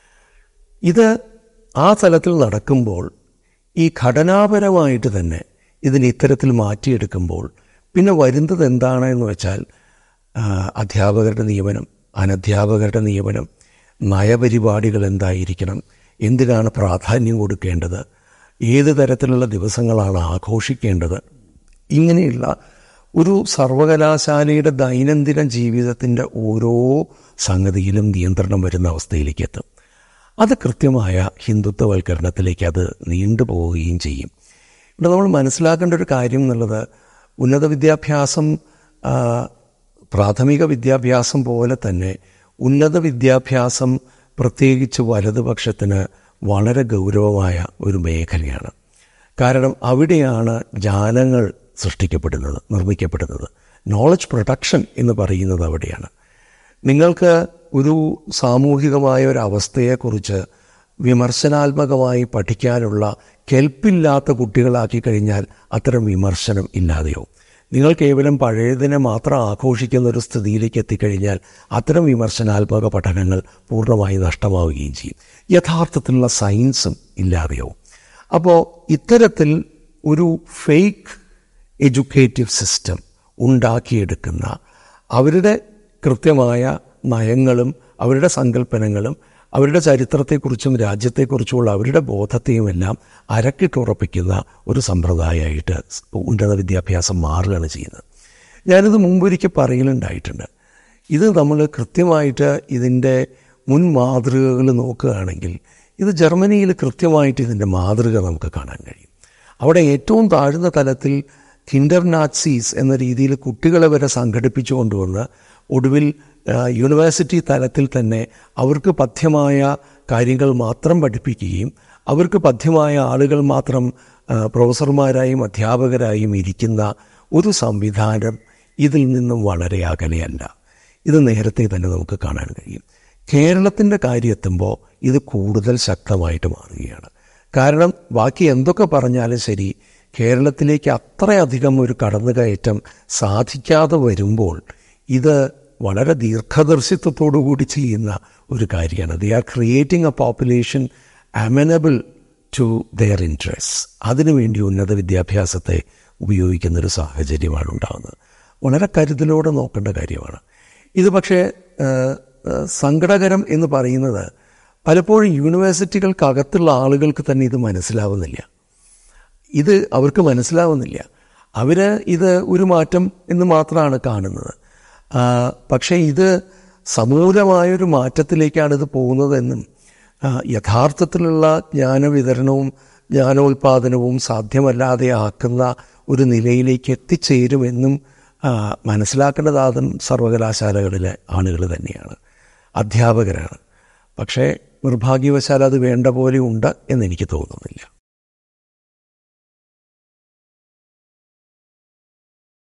B: ഇത് ആ തലത്തിൽ നടക്കുമ്പോൾ ഈ ഘടനാപരമായിട്ട് തന്നെ ഇതിന് ഇത്തരത്തിൽ മാറ്റിയെടുക്കുമ്പോൾ പിന്നെ വരുന്നത് എന്താണ് എന്ന് വെച്ചാൽ ആ, അധ്യാപകരുടെ നിയമനം അനധ്യാപകരുടെ നിയമനം നയപരിപാടികൾ എന്തായിരിക്കണം എന്തിനാണ് പ്രാധാന്യം കൊടുക്കേണ്ടത് ഏത് തരത്തിലുള്ള ദിവസങ്ങളാണ് ആഘോഷിക്കേണ്ടത് ഇങ്ങനെയുള്ള ഒരു സർവകലാശാലയുടെ ദൈനംദിന ജീവിതത്തിൻ്റെ ഓരോ സംഗതിയിലും നിയന്ത്രണം വരുന്ന അവസ്ഥയിലേക്ക് എത്തും അത് കൃത്യമായ ഹിന്ദുത്വവൽക്കരണത്തിലേക്ക് അത് നീണ്ടുപോവുകയും ചെയ്യും ഇവിടെ നമ്മൾ മനസ്സിലാക്കേണ്ട ഒരു കാര്യം എന്നുള്ളത് ഉന്നത വിദ്യാഭ്യാസം ആ, പ്രാഥമിക വിദ്യാഭ്യാസം പോലെ തന്നെ ഉന്നത വിദ്യാഭ്യാസം പ്രത്യേകിച്ച് വലതുപക്ഷത്തിന് വളരെ ഗൗരവമായ ഒരു മേഖലയാണ് കാരണം അവിടെയാണ് ജ്ഞാനങ്ങൾ സൃഷ്ടിക്കപ്പെടുന്നത് നിർമ്മിക്കപ്പെടുന്നത് നോളജ് പ്രൊഡക്ഷൻ എന്ന് പറയുന്നത് അവിടെയാണ് നിങ്ങൾക്ക് ഒരു സാമൂഹികമായ ഒരു അവസ്ഥയെക്കുറിച്ച് വിമർശനാത്മകമായി പഠിക്കാനുള്ള കെൽപ്പില്ലാത്ത കുട്ടികളാക്കി കഴിഞ്ഞാൽ അത്തരം വിമർശനം ഇല്ലാതെയാവും നിങ്ങൾ കേവലം പഴയതിനെ മാത്രം ആഘോഷിക്കുന്ന ഒരു സ്ഥിതിയിലേക്ക് എത്തിക്കഴിഞ്ഞാൽ അത്തരം വിമർശനാത്മക പഠനങ്ങൾ പൂർണ്ണമായി നഷ്ടമാവുകയും ചെയ്യും യഥാർത്ഥത്തിലുള്ള സയൻസും ഇല്ലാതെയാവും അപ്പോൾ ഇത്തരത്തിൽ ഒരു ഫേക്ക് എഡ്യൂക്കേറ്റീവ് സിസ്റ്റം ഉണ്ടാക്കിയെടുക്കുന്ന അവരുടെ കൃത്യമായ നയങ്ങളും അവരുടെ സങ്കല്പനങ്ങളും അവരുടെ ചരിത്രത്തെക്കുറിച്ചും രാജ്യത്തെക്കുറിച്ചുമുള്ള അവരുടെ ബോധത്തെയും എല്ലാം അരക്കിട്ടുറപ്പിക്കുന്ന ഒരു സമ്പ്രദായമായിട്ട് ഉന്നത വിദ്യാഭ്യാസം മാറുകയാണ് ചെയ്യുന്നത് ഞാനിത് മുമ്പൊരിക്കൽ പറയലുണ്ടായിട്ടുണ്ട് ഇത് നമ്മൾ കൃത്യമായിട്ട് ഇതിൻ്റെ മുൻ മാതൃകകൾ നോക്കുകയാണെങ്കിൽ ഇത് ജർമ്മനിയിൽ കൃത്യമായിട്ട് ഇതിൻ്റെ മാതൃക നമുക്ക് കാണാൻ കഴിയും അവിടെ ഏറ്റവും താഴ്ന്ന തലത്തിൽ കിൻഡർ നാറ്റ്സീസ് എന്ന രീതിയിൽ കുട്ടികളെ വരെ സംഘടിപ്പിച്ചു കൊണ്ടുവന്ന് ഒടുവിൽ ആ, യൂണിവേഴ്സിറ്റി തലത്തിൽ തന്നെ അവർക്ക് പഥ്യമായ കാര്യങ്ങൾ മാത്രം പഠിപ്പിക്കുകയും അവർക്ക് പഥ്യമായ ആളുകൾ മാത്രം ആ, പ്രൊഫസർമാരായും അധ്യാപകരായും ഇരിക്കുന്ന ഒരു സംവിധാനം ഇതിൽ നിന്നും വളരെ അകലെയല്ല ഇത് നേരത്തെ തന്നെ നമുക്ക് കാണാൻ കഴിയും കേരളത്തിൻ്റെ കാര്യമെത്തുമ്പോൾ ഇത് കൂടുതൽ ശക്തമായിട്ട് മാറുകയാണ് കാരണം ബാക്കി എന്തൊക്കെ പറഞ്ഞാലും ശരി കേരളത്തിലേക്ക് അത്രയധികം ഒരു കടന്നുകയറ്റം സാധിക്കാതെ വരുമ്പോൾ ഇത് വളരെ ദീർഘദർശിത്വത്തോടു കൂടി ചെയ്യുന്ന ഒരു കാര്യമാണ് they are creating a population amenable to their interest അതിനുവേണ്ടി ഉന്നത വിദ്യാഭ്യാസത്തെ ഉപയോഗിക്കുന്നൊരു സാഹചര്യമാണ് ഉണ്ടാകുന്നത് വളരെ കരുതലോടെ നോക്കേണ്ട കാര്യമാണ് ഇത് പക്ഷേ ആ, ആ, സങ്കടകരം എന്ന് പറയുന്നത് പലപ്പോഴും യൂണിവേഴ്സിറ്റികൾക്കകത്തുള്ള ആളുകൾക്ക് തന്നെ ഇത് മനസ്സിലാവുന്നില്ല ഇത് അവർക്ക് മനസ്സിലാവുന്നില്ല അവർ ഇത് ഒരു മാറ്റം എന്ന് മാത്രമാണ് കാണുന്നത് ആ, പക്ഷേ ഇത് സമൂലമായൊരു മാറ്റത്തിലേക്കാണ് ഇത് പോകുന്നതെന്നും ആ, യഥാർത്ഥത്തിലുള്ള ജ്ഞാനവിതരണവും ജ്ഞാനോൽപാദനവും സാധ്യമല്ലാതെ ആക്കുന്ന ഒരു നിലയിലേക്ക് എത്തിച്ചേരുമെന്നും ആ, മനസ്സിലാക്കേണ്ടത് ആദ്യം സർവകലാശാലകളിലെ ആളുകൾ തന്നെയാണ് അധ്യാപകരാണ് പക്ഷേ നിർഭാഗ്യവശാൽ അത് വേണ്ട പോലെ ഉണ്ട് എന്നെനിക്ക് തോന്നുന്നില്ല